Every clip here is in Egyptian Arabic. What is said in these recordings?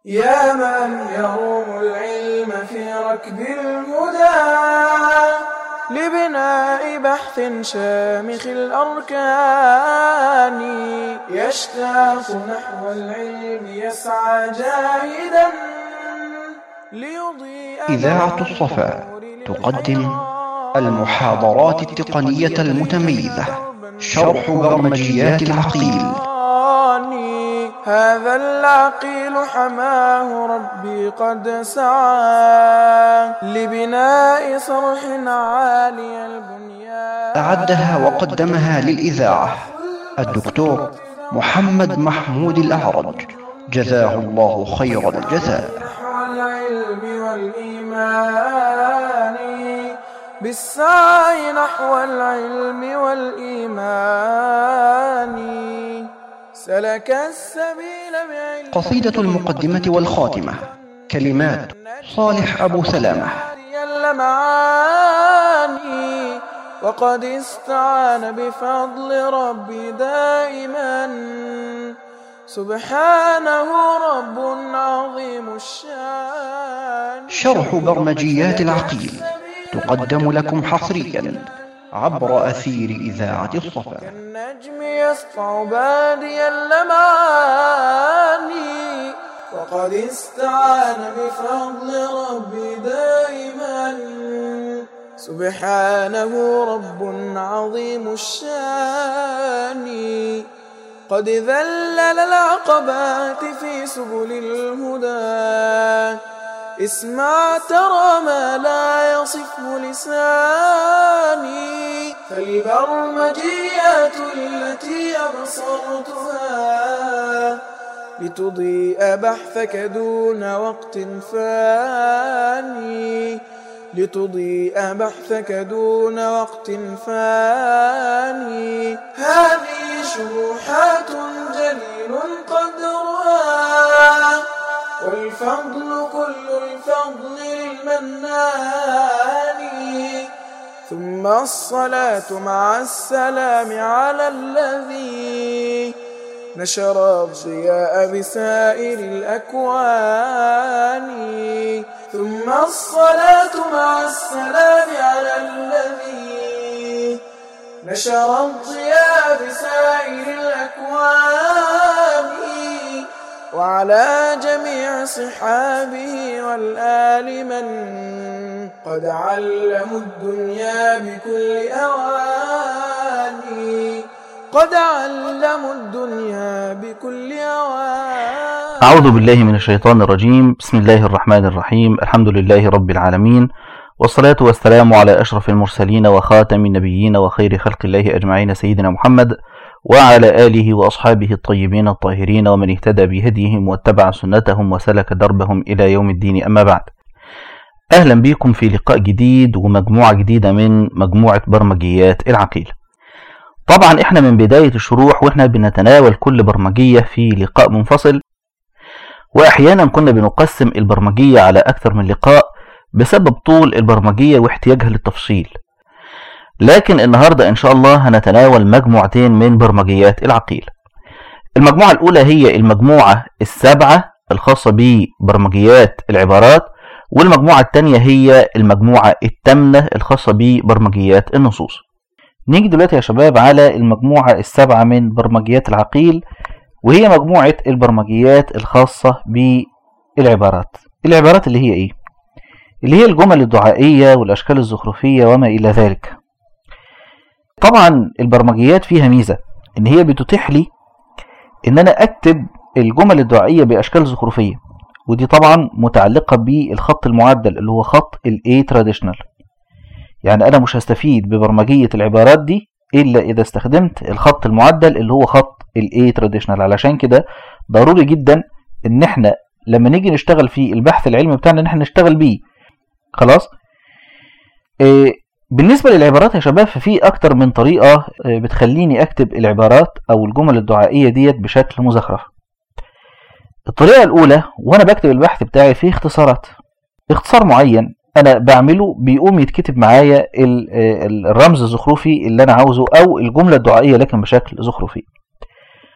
يا من يروم العلم في ركب الهدى لبناء بحث شامخ الأركان يشتاق نحو العلم يسعى جاهدا ليضيء إذاعة الصفا تقدم المحاضرات التقنية المتميزة شرح برمجيات العقيل هذا العقيل حماه ربي قد سعى لبناء صرح عالي البنيان أعدها وقدمها للإذاعة الدكتور محمد محمود الأعرج جزاه الله خير الجزاء نحو العلم والإيمان بالسعي نحو العلم والإيمان سلك السبيل بعلم قصيدة المقدمة والخاتمة كلمات صالح أبو سلامة اللمعاني وقد استعان بفضل ربي دائما سبحانه رب عظيم الشان شرح برمجيات العقيل تقدم لكم حصريا عبر أثير إذاعة الصفا كالنجم يسطع بادي اللمعاني وقد استعان بفضل ربي دائما سبحانه رب عظيم الشان قد ذلل العقبات في سبل الهدى اسمع ترى ما لا يصفه لساني فالبرمجيات التي أبصرتها لتضيء بحثك دون وقت فاني لتضيء بحثك دون وقت فاني هذه شروحات جليل قدرها والفضل كل الفضل للمنان ثم الصلاة مع السلام على الذي نشر الضياء بسائر الأكوان ثم الصلاة مع السلام على الذي نشر الضياء بسائر الأكوان وعلى جميع صحابه والآل من قد علموا الدنيا بكل أواني قد علموا الدنيا بكل أواني أعوذ بالله من الشيطان الرجيم بسم الله الرحمن الرحيم الحمد لله رب العالمين والصلاة والسلام على أشرف المرسلين وخاتم النبيين وخير خلق الله أجمعين سيدنا محمد وعلى آله وأصحابه الطيبين الطاهرين ومن اهتدى بهديهم واتبع سنتهم وسلك دربهم إلى يوم الدين أما بعد أهلا بكم في لقاء جديد ومجموعة جديدة من مجموعة برمجيات العقيل طبعا احنا من بداية الشروح واحنا بنتناول كل برمجية في لقاء منفصل وأحيانا كنا بنقسم البرمجية على أكثر من لقاء بسبب طول البرمجية واحتياجها للتفصيل لكن النهاردة إن شاء الله هنتناول مجموعتين من برمجيات العقيل المجموعة الأولى هي المجموعة السابعة الخاصة ببرمجيات العبارات والمجموعة الثانية هي المجموعة الثامنة الخاصة ببرمجيات النصوص نيجي دلوقتي يا شباب على المجموعة السابعة من برمجيات العقيل وهي مجموعة البرمجيات الخاصة بالعبارات العبارات اللي هي ايه؟ اللي هي الجمل الدعائية والأشكال الزخرفية وما إلى ذلك طبعا البرمجيات فيها ميزة ان هي بتتيح لي ان انا اكتب الجمل الدعائية باشكال زخرفية ودي طبعا متعلقة بالخط المعدل اللي هو خط الاي تراديشنال يعني انا مش هستفيد ببرمجية العبارات دي الا اذا استخدمت الخط المعدل اللي هو خط الاي تراديشنال علشان كده ضروري جدا ان احنا لما نيجي نشتغل في البحث العلمي بتاعنا ان احنا نشتغل بيه خلاص إيه بالنسبة للعبارات يا شباب ففي أكتر من طريقة بتخليني أكتب العبارات أو الجمل الدعائية ديت بشكل مزخرف الطريقة الأولى وأنا بكتب البحث بتاعي فيه اختصارات اختصار معين أنا بعمله بيقوم يتكتب معايا الرمز الزخرفي اللي أنا عاوزه أو الجملة الدعائية لكن بشكل زخرفي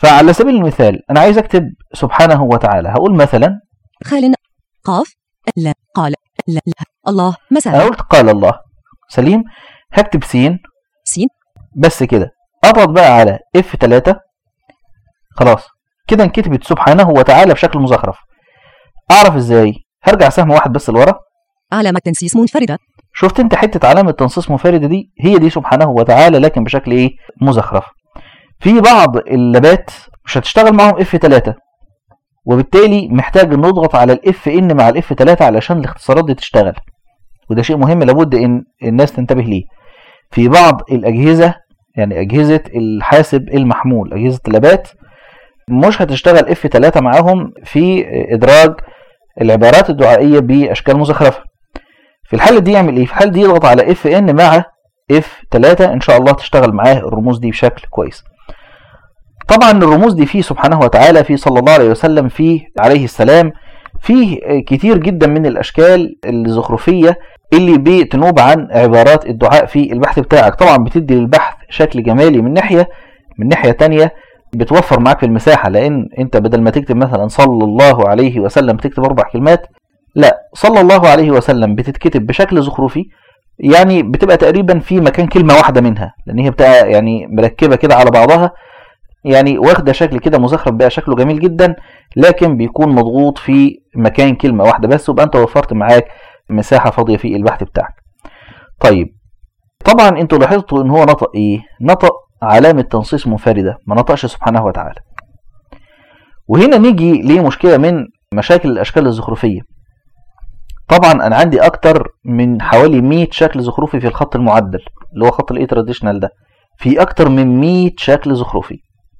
فعلى سبيل المثال انا عايز اكتب سبحانه وتعالى هقول مثلا خال قاف لا قال لا, لا. الله انا مثلا قلت قال الله سليم هكتب سين سين بس كده اضغط بقى على اف 3 خلاص كده انكتبت سبحانه وتعالى بشكل مزخرف اعرف ازاي هرجع سهم واحد بس لورا علامة تنسيس منفردة شفت انت حته علامه تنصيص منفرده دي هي دي سبحانه وتعالى لكن بشكل ايه مزخرف في بعض اللبات مش هتشتغل معاهم اف 3 وبالتالي محتاج نضغط على الاف ان مع الاف 3 علشان الاختصارات دي تشتغل وده شيء مهم لابد ان الناس تنتبه ليه في بعض الاجهزه يعني اجهزه الحاسب المحمول اجهزه اللابات مش هتشتغل اف 3 معاهم في ادراج العبارات الدعائيه باشكال مزخرفه في الحالة دي يعمل ايه؟ في الحالة دي يضغط على اف ان مع اف 3 ان شاء الله تشتغل معاه الرموز دي بشكل كويس. طبعا الرموز دي فيه سبحانه وتعالى في صلى الله عليه وسلم فيه عليه السلام فيه كتير جدا من الاشكال الزخرفية اللي بتنوب عن عبارات الدعاء في البحث بتاعك طبعا بتدي للبحث شكل جمالي من ناحية من ناحية تانية بتوفر معاك في المساحة لان انت بدل ما تكتب مثلا صلى الله عليه وسلم تكتب اربع كلمات لا صلى الله عليه وسلم بتتكتب بشكل زخرفي يعني بتبقى تقريبا في مكان كلمة واحدة منها لأن هي بتبقى يعني مركبة كده على بعضها يعني واخدة شكل كده مزخرف بقى شكله جميل جدا لكن بيكون مضغوط في مكان كلمة واحدة بس ويبقى أنت وفرت معاك مساحة فاضية في البحث بتاعك. طيب طبعا انتوا لاحظتوا ان هو نطق ايه؟ نطق علامة تنصيص منفردة ما نطقش سبحانه وتعالى. وهنا نيجي لمشكلة من مشاكل الأشكال الزخرفية. طبعا انا عندي اكتر من حوالي 100 شكل زخرفي في الخط المعدل اللي هو خط الاي تراديشنال ده في اكتر من 100 شكل زخرفي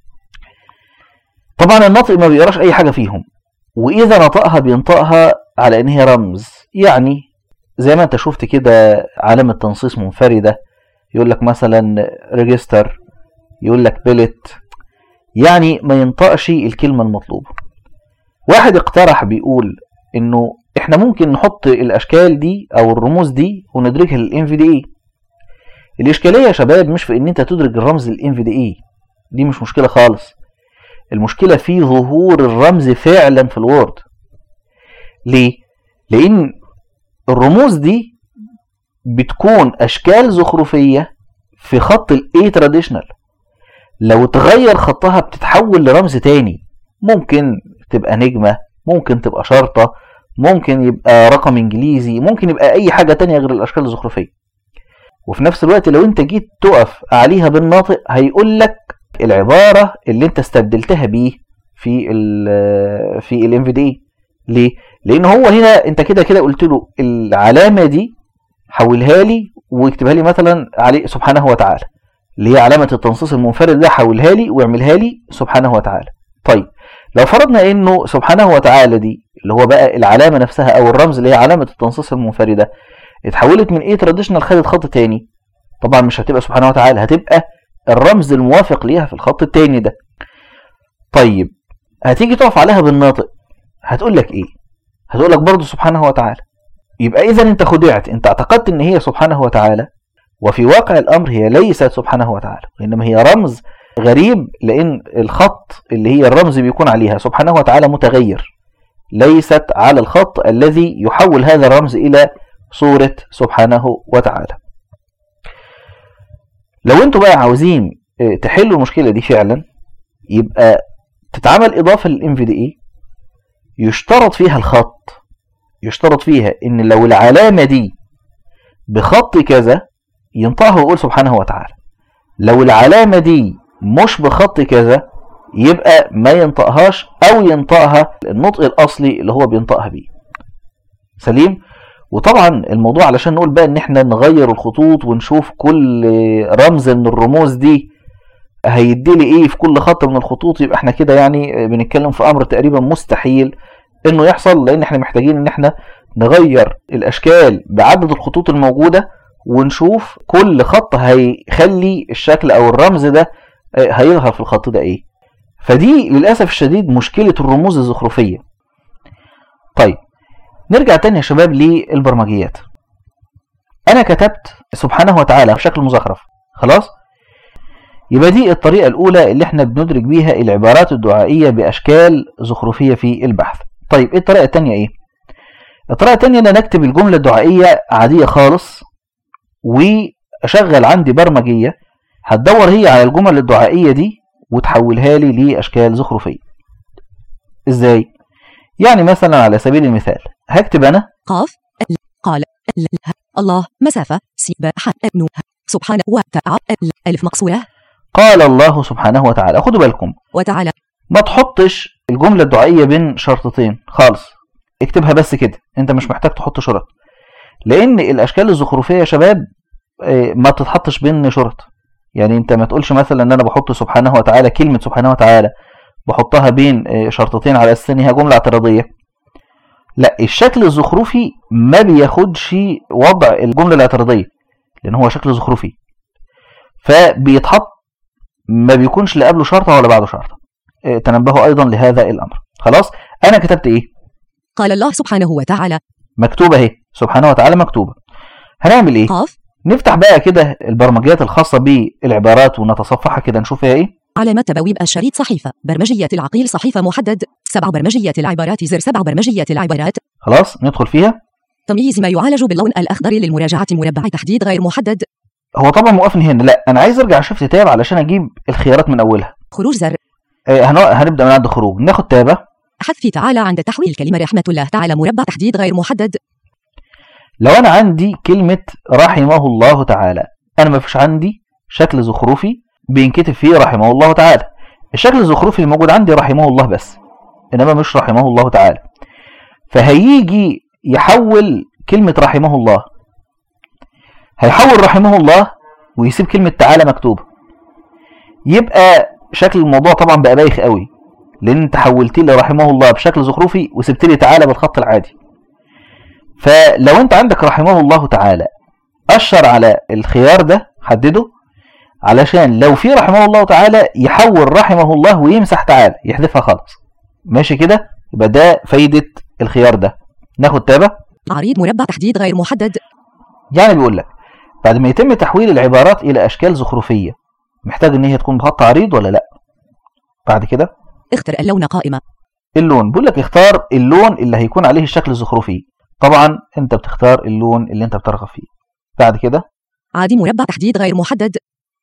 طبعا الناطق ما بيقراش اي حاجه فيهم واذا نطقها بينطقها على ان هي رمز يعني زي ما انت شفت كده علامه تنصيص منفرده يقول لك مثلا ريجستر يقول لك بيلت يعني ما ينطقش الكلمه المطلوبه واحد اقترح بيقول انه احنا ممكن نحط الاشكال دي او الرموز دي وندرجها للان في دي اي الاشكاليه يا شباب مش في ان انت تدرج الرمز للان في دي اي دي مش مشكله خالص المشكله في ظهور الرمز فعلا في الوورد ليه لان الرموز دي بتكون اشكال زخرفيه في خط الاي تراديشنال لو تغير خطها بتتحول لرمز تاني ممكن تبقى نجمه ممكن تبقى شرطه ممكن يبقى رقم انجليزي ممكن يبقى اي حاجة تانية غير الاشكال الزخرفية وفي نفس الوقت لو انت جيت تقف عليها بالناطق هيقول لك العبارة اللي انت استبدلتها بيه في ال في الام في دي ليه؟ لان هو هنا انت كده كده قلت له العلامة دي حولها لي واكتبها لي مثلا عليه سبحانه وتعالى اللي هي علامة التنصيص المنفرد ده حولها لي واعملها لي سبحانه وتعالى طيب لو فرضنا انه سبحانه وتعالى دي اللي هو بقى العلامه نفسها او الرمز اللي هي علامه التنصيص المنفرده اتحولت من ايه تراديشنال خدت خط تاني طبعا مش هتبقى سبحانه وتعالى هتبقى الرمز الموافق ليها في الخط التاني ده طيب هتيجي تقف عليها بالناطق هتقول لك ايه هتقول لك برضه سبحانه وتعالى يبقى اذا انت خدعت انت اعتقدت ان هي سبحانه وتعالى وفي واقع الامر هي ليست سبحانه وتعالى وانما هي رمز غريب لان الخط اللي هي الرمز بيكون عليها سبحانه وتعالى متغير ليست على الخط الذي يحول هذا الرمز إلى صورة سبحانه وتعالى لو انتوا بقى عاوزين تحلوا المشكلة دي فعلا يبقى تتعمل إضافة للإم في دي إي يشترط فيها الخط يشترط فيها إن لو العلامة دي بخط كذا ينطقها ويقول سبحانه وتعالى لو العلامة دي مش بخط كذا يبقى ما ينطقهاش او ينطقها النطق الاصلي اللي هو بينطقها بيه سليم وطبعا الموضوع علشان نقول بقى ان احنا نغير الخطوط ونشوف كل رمز من الرموز دي هيدي لي ايه في كل خط من الخطوط يبقى احنا كده يعني بنتكلم في امر تقريبا مستحيل انه يحصل لان احنا محتاجين ان احنا نغير الاشكال بعدد الخطوط الموجوده ونشوف كل خط هيخلي الشكل او الرمز ده هيظهر في الخط ده ايه فدي للأسف الشديد مشكلة الرموز الزخرفية طيب نرجع تاني يا شباب للبرمجيات أنا كتبت سبحانه وتعالى بشكل مزخرف خلاص يبقى دي الطريقة الأولى اللي احنا بندرك بيها العبارات الدعائية بأشكال زخرفية في البحث طيب ايه الطريقة التانية ايه الطريقة التانية ان أنا نكتب الجملة الدعائية عادية خالص واشغل عندي برمجية هتدور هي على الجمل الدعائية دي وتحولها لي لأشكال زخرفية ازاي يعني مثلا على سبيل المثال هكتب انا قاف ال- قال ال- ه- الله مسافة سين ح نو ه- سبحان وتع ال- ألف مقصورة قال الله سبحانه وتعالى خدوا بالكم وتعالى ما تحطش الجملة الدعائية بين شرطتين خالص اكتبها بس كده انت مش محتاج تحط شرط لان الاشكال الزخرفية يا شباب آه، ما بتتحطش بين شرط يعني انت ما تقولش مثلا ان انا بحط سبحانه وتعالى كلمة سبحانه وتعالى بحطها بين آه، شرطتين على اساس ان هي جملة اعتراضية لا الشكل الزخرفي ما بياخدش وضع الجملة الاعتراضية لان هو شكل زخرفي فبيتحط ما بيكونش لا قبله شرطة ولا بعده شرطة آه، تنبهوا ايضا لهذا الامر خلاص انا كتبت ايه قال الله سبحانه وتعالى مكتوبه اهي سبحانه وتعالى مكتوبه هنعمل ايه قاف نفتح بقى كده البرمجيات الخاصه بالعبارات ونتصفحها كده نشوف فيها ايه علامة تبويب الشريط صحيفة برمجية العقيل صحيفة محدد سبع برمجية العبارات زر سبع برمجية العبارات خلاص ندخل فيها تمييز ما يعالج باللون الأخضر للمراجعة مربع تحديد غير محدد هو طبعا موقفني هنا لا انا عايز ارجع شيفت تاب علشان اجيب الخيارات من اولها خروج زر آه، هن- هنبدا من عند خروج ناخد تابه حذف تعالى عند تحويل كلمة رحمة الله تعالى مربع تحديد غير محدد لو انا عندي كلمه رحمه الله تعالى انا ما فيش عندي شكل زخرفي بينكتب فيه رحمه الله تعالى الشكل الزخرفي اللي موجود عندي رحمه الله بس انما مش رحمه الله تعالى فهيجي يحول كلمه رحمه الله هيحول رحمه الله ويسيب كلمه تعالى مكتوبه يبقى شكل الموضوع طبعا بقى بايخ قوي لان انت حولت لي رحمه الله بشكل زخرفي وسبت لي تعالى بالخط العادي فلو انت عندك رحمه الله تعالى اشر على الخيار ده حدده علشان لو في رحمه الله تعالى يحول رحمه الله ويمسح تعالى يحذفها خالص ماشي كده يبقى ده فايدة الخيار ده ناخد تابة عريض مربع تحديد غير محدد يعني بيقول لك بعد ما يتم تحويل العبارات الى اشكال زخرفية محتاج ان هي تكون بخط عريض ولا لا بعد كده اختر اللون قائمة اللون بيقول لك اختار اللون اللي هيكون عليه الشكل الزخرفي طبعا انت بتختار اللون اللي انت بترغب فيه بعد كده عادي مربع تحديد غير محدد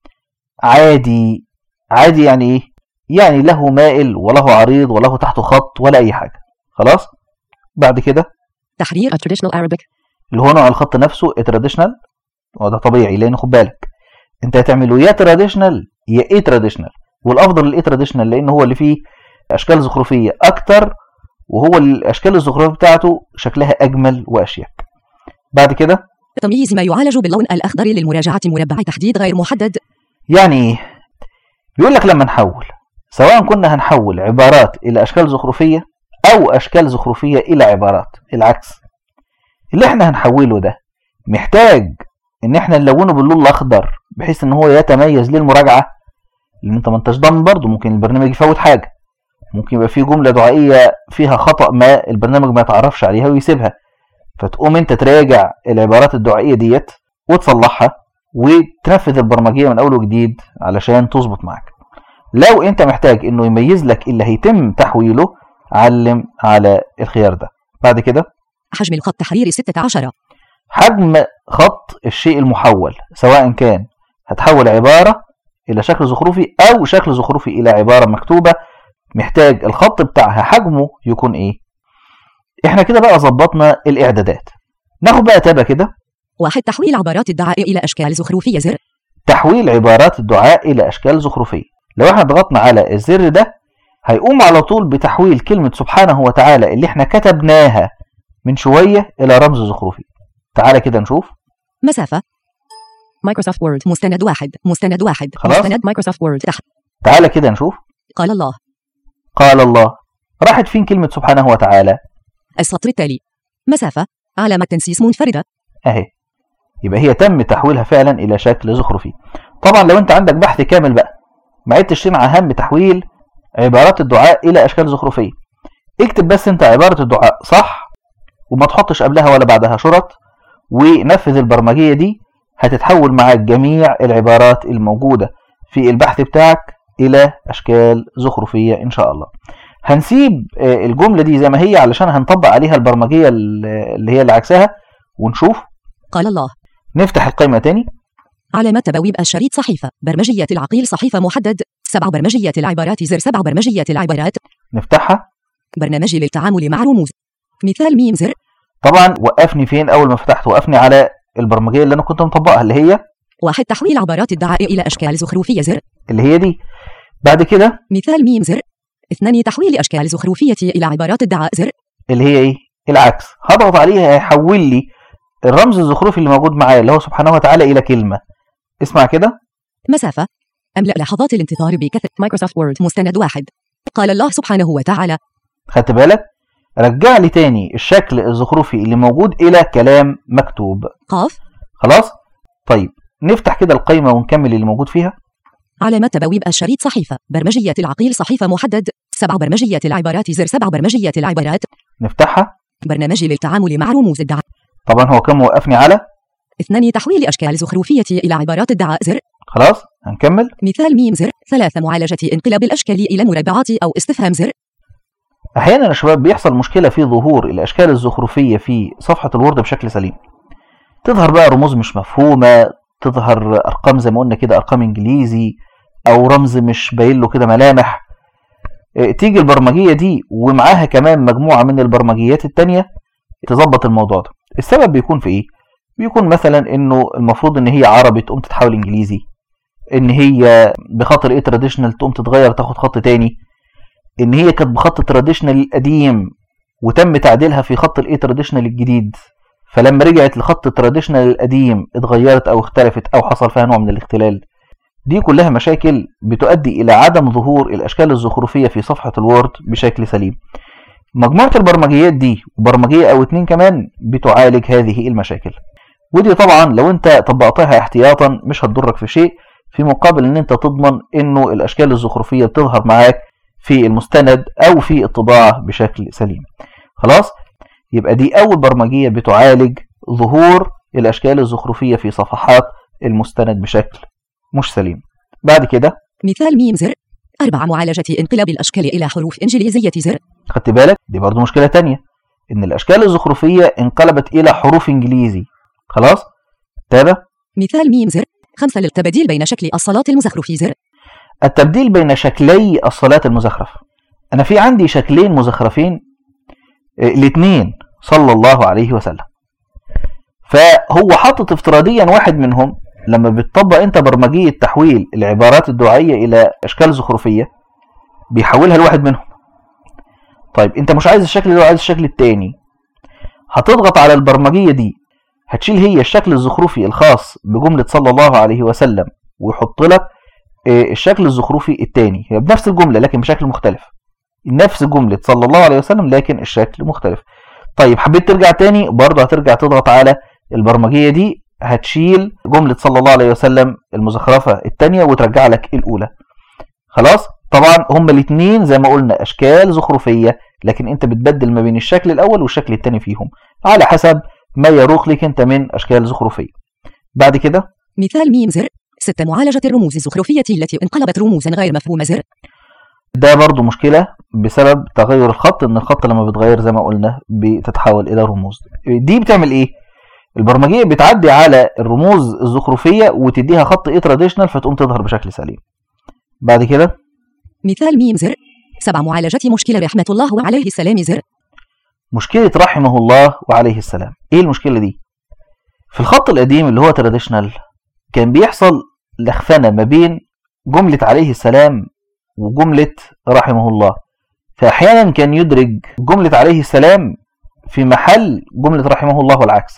عادي عادي يعني ايه يعني له مائل وله عريض وله تحته خط ولا اي حاجه خلاص بعد كده تحرير a traditional Arabic اللي هو نوع الخط نفسه تراديشنال وده طبيعي لان خد بالك انت هتعمله يا تراديشنال يا ايه تراديشنال والافضل الايه تراديشنال لان هو اللي فيه اشكال زخرفيه اكتر وهو الاشكال الزخرفيه بتاعته شكلها اجمل واشيك بعد كده تمييز ما يعالج باللون الأخضر للمراجعة مربع تحديد غير محدد يعني ايه بيقول لك لما نحول سواء كنا هنحول عبارات الى اشكال زخرفيه او اشكال زخرفيه الى عبارات العكس اللي احنا هنحوله ده محتاج ان احنا نلونه باللون الاخضر بحيث ان هو يتميز للمراجعه لان انت ما انتش ضامن برضه ممكن البرنامج يفوت حاجه ممكن يبقى في جمله دعائيه فيها خطا ما البرنامج ما يتعرفش عليها ويسيبها فتقوم انت تراجع العبارات الدعائيه ديت وتصلحها وتنفذ البرمجيه من اول وجديد علشان تظبط معاك لو انت محتاج انه يميز لك اللي هيتم تحويله علم على الخيار ده بعد كده حجم الخط تحرير 16 حجم خط الشيء المحول سواء كان هتحول عبارة إلى شكل زخرفي أو شكل زخرفي إلى عبارة مكتوبة محتاج الخط بتاعها حجمه يكون إيه إحنا كده بقى ظبطنا الإعدادات ناخد بقى تابة كده واحد تحويل عبارات الدعاء إلى أشكال زخرفية زر تحويل عبارات الدعاء إلى أشكال زخرفية لو احنا ضغطنا على الزر ده هيقوم على طول بتحويل كلمة سبحانه وتعالى اللي احنا كتبناها من شوية إلى رمز زخرفي تعالى كده نشوف مسافة مايكروسوفت وورد مستند واحد مستند واحد خلاص. مستند مايكروسوفت وورد تحت تعالى كده نشوف قال الله قال الله راحت فين كلمة سبحانه وتعالى السطر التالي مسافة علامة تنسيس منفردة اهي يبقى هي تم تحويلها فعلا الى شكل زخرفي طبعا لو انت عندك بحث كامل بقى ما عدتش تمع هم تحويل عبارات الدعاء الى اشكال زخرفيه اكتب بس انت عباره الدعاء صح وما تحطش قبلها ولا بعدها شرط ونفذ البرمجيه دي هتتحول معاك جميع العبارات الموجوده في البحث بتاعك الى اشكال زخرفيه ان شاء الله هنسيب آه، الجمله دي زي ما هي علشان هنطبق عليها البرمجيه اللي هي اللي عكسها ونشوف قال الله نفتح القائمه تاني علامة تبويب الشريط صحيفة برمجية العقيل صحيفة محدد سبع برمجية العبارات زر سبع برمجية العبارات نفتحها برنامج للتعامل مع رموز مثال ميم زر طبعا وقفني فين اول ما فتحت وقفني على البرمجيه اللي انا كنت مطبقها اللي هي واحد تحويل عبارات الدعاء إلى أشكال زخرفية زر اللي هي دي بعد كده مثال ميم زر اثنان تحويل أشكال زخرفية إلى عبارات الدعاء زر اللي هي ايه العكس هضغط عليها هيحول لي الرمز الزخرفي اللي موجود معايا اللي هو سبحانه وتعالى الى كلمه اسمع كده مسافة أملأ لحظات الانتظار بكثرة مايكروسوفت وورد مستند واحد قال الله سبحانه وتعالى خدت بالك رجع لي تاني الشكل الزخرفي اللي موجود الى كلام مكتوب قاف خلاص طيب نفتح كده القائمه ونكمل اللي موجود فيها علامة تبويب الشريط صحيفة برمجية العقيل صحيفة محدد سبع برمجية العبارات زر سبع برمجية العبارات نفتحها برنامج للتعامل مع رموز الدعاء طبعا هو كان موقفني على اثنان تحويل أشكال زخرفية إلى عبارات الدعاء زر خلاص هنكمل مثال ميم زر ثلاثة معالجة انقلاب الأشكال إلى مربعات أو استفهام زر احيانا يا شباب بيحصل مشكله في ظهور الاشكال الزخرفيه في صفحه الوورد بشكل سليم تظهر بقى رموز مش مفهومه تظهر ارقام زي ما قلنا كده ارقام انجليزي او رمز مش باين له كده ملامح إيه، تيجي البرمجيه دي ومعاها كمان مجموعه من البرمجيات التانية تظبط الموضوع ده السبب بيكون في ايه بيكون مثلا انه المفروض ان هي عربي تقوم تتحول انجليزي ان هي بخاطر ايه تراديشنال تقوم تتغير تاخد خط تاني ان هي كانت بخط تراديشنال القديم وتم تعديلها في خط الايه تراديشنال الجديد فلما رجعت لخط التراديشنال القديم اتغيرت او اختلفت او حصل فيها نوع من الاختلال دي كلها مشاكل بتؤدي الى عدم ظهور الاشكال الزخرفيه في صفحه الوورد بشكل سليم مجموعه البرمجيات دي وبرمجيه او اتنين كمان بتعالج هذه المشاكل ودي طبعا لو انت طبقتها احتياطا مش هتضرك في شيء في مقابل ان انت تضمن انه الاشكال الزخرفيه بتظهر معاك في المستند او في الطباعه بشكل سليم خلاص يبقى دي اول برمجيه بتعالج ظهور الاشكال الزخرفيه في صفحات المستند بشكل مش سليم بعد كده مثال ميم زر أربعة معالجة انقلاب الأشكال إلى حروف إنجليزية زر خدت بالك دي برضو مشكله تانية ان الاشكال الزخرفيه انقلبت الى حروف انجليزي خلاص تابع مثال ميم زر خمسة للتبديل بين شكل الصلاة المزخرف زر التبديل بين شكلي الصلاة المزخرف أنا في عندي شكلين مزخرفين الاثنين صلى الله عليه وسلم فهو حاطط افتراضيا واحد منهم لما بتطبق انت برمجية تحويل العبارات الدعائية إلى أشكال زخرفية بيحولها لواحد منهم طيب انت مش عايز الشكل ده وعايز الشكل التاني هتضغط على البرمجية دي هتشيل هي الشكل الزخرفي الخاص بجملة صلى الله عليه وسلم ويحط لك آه، الشكل الزخرفي الثاني هي بنفس الجملة لكن بشكل مختلف نفس جملة صلى الله عليه وسلم لكن الشكل مختلف طيب حبيت ترجع تاني برضه هترجع تضغط على البرمجية دي هتشيل جملة صلى الله عليه وسلم المزخرفة الثانية وترجع لك الأولى خلاص طبعا هما الاثنين زي ما قلنا أشكال زخرفية لكن أنت بتبدل ما بين الشكل الأول والشكل الثاني فيهم على حسب ما يروق لك أنت من أشكال زخرفية بعد كده مثال ميم زر ستة معالجة الرموز الزخرفية التي انقلبت رموزا غير مفهومة زر ده برضو مشكلة بسبب تغير الخط ان الخط لما بيتغير زي ما قلنا بتتحول الى رموز دي بتعمل ايه البرمجية بتعدي على الرموز الزخرفية وتديها خط ايه تراديشنال فتقوم تظهر بشكل سليم بعد كده مثال ميم زر سبع معالجة مشكلة رحمة الله وعليه السلام زر مشكلة رحمه الله وعليه السلام ايه المشكلة دي في الخط القديم اللي هو تراديشنال كان بيحصل لخفنة ما بين جملة عليه السلام وجملة رحمه الله فأحيانا كان يدرج جملة عليه السلام في محل جملة رحمه الله والعكس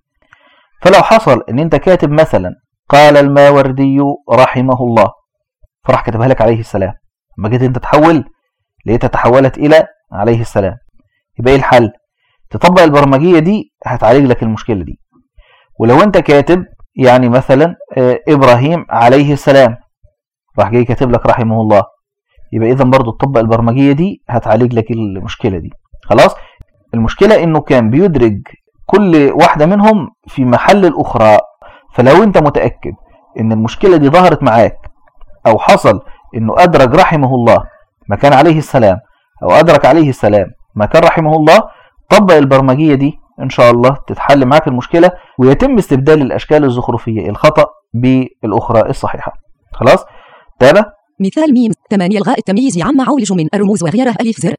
فلو حصل ان انت كاتب مثلا قال الماوردي رحمه الله فراح كتبها لك عليه السلام لما جيت انت تحول لقيتها تحولت الى عليه السلام يبقى ايه الحل تطبق البرمجية دي هتعالج لك المشكلة دي ولو انت كاتب يعني مثلا آه، ابراهيم عليه السلام راح جاي كاتب لك رحمه الله يبقى اذا برضو تطبق البرمجيه دي هتعالج لك المشكله دي خلاص المشكله انه كان بيدرج كل واحده منهم في محل الاخرى فلو انت متاكد ان المشكله دي ظهرت معاك او حصل انه ادرك رحمه الله ما كان عليه السلام او ادرك عليه السلام ما كان رحمه الله طبق البرمجية دي ان شاء الله تتحل معاك المشكلة ويتم استبدال الاشكال الزخرفية الخطأ بالاخرى الصحيحة خلاص تابع مثال ميم 8 الغاء التمييز عما عولج من الرموز وغيره ألف زر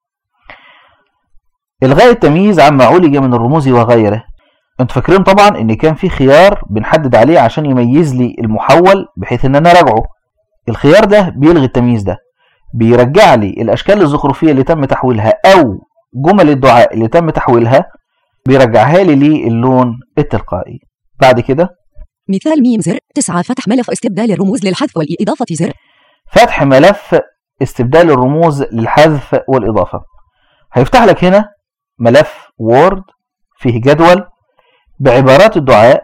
الغاء التمييز عما عولج من الرموز وغيره انتوا فاكرين طبعا ان كان في خيار بنحدد عليه عشان يميز لي المحول بحيث ان انا اراجعه الخيار ده بيلغي التمييز ده بيرجع لي الاشكال الزخرفيه اللي تم تحويلها او جمل الدعاء اللي تم تحويلها بيرجعها لي للون التلقائي بعد كده مثال ميم زر 9 فتح ملف استبدال الرموز للحذف والإضافة زر فتح ملف استبدال الرموز للحذف والإضافة هيفتح لك هنا ملف وورد فيه جدول بعبارات الدعاء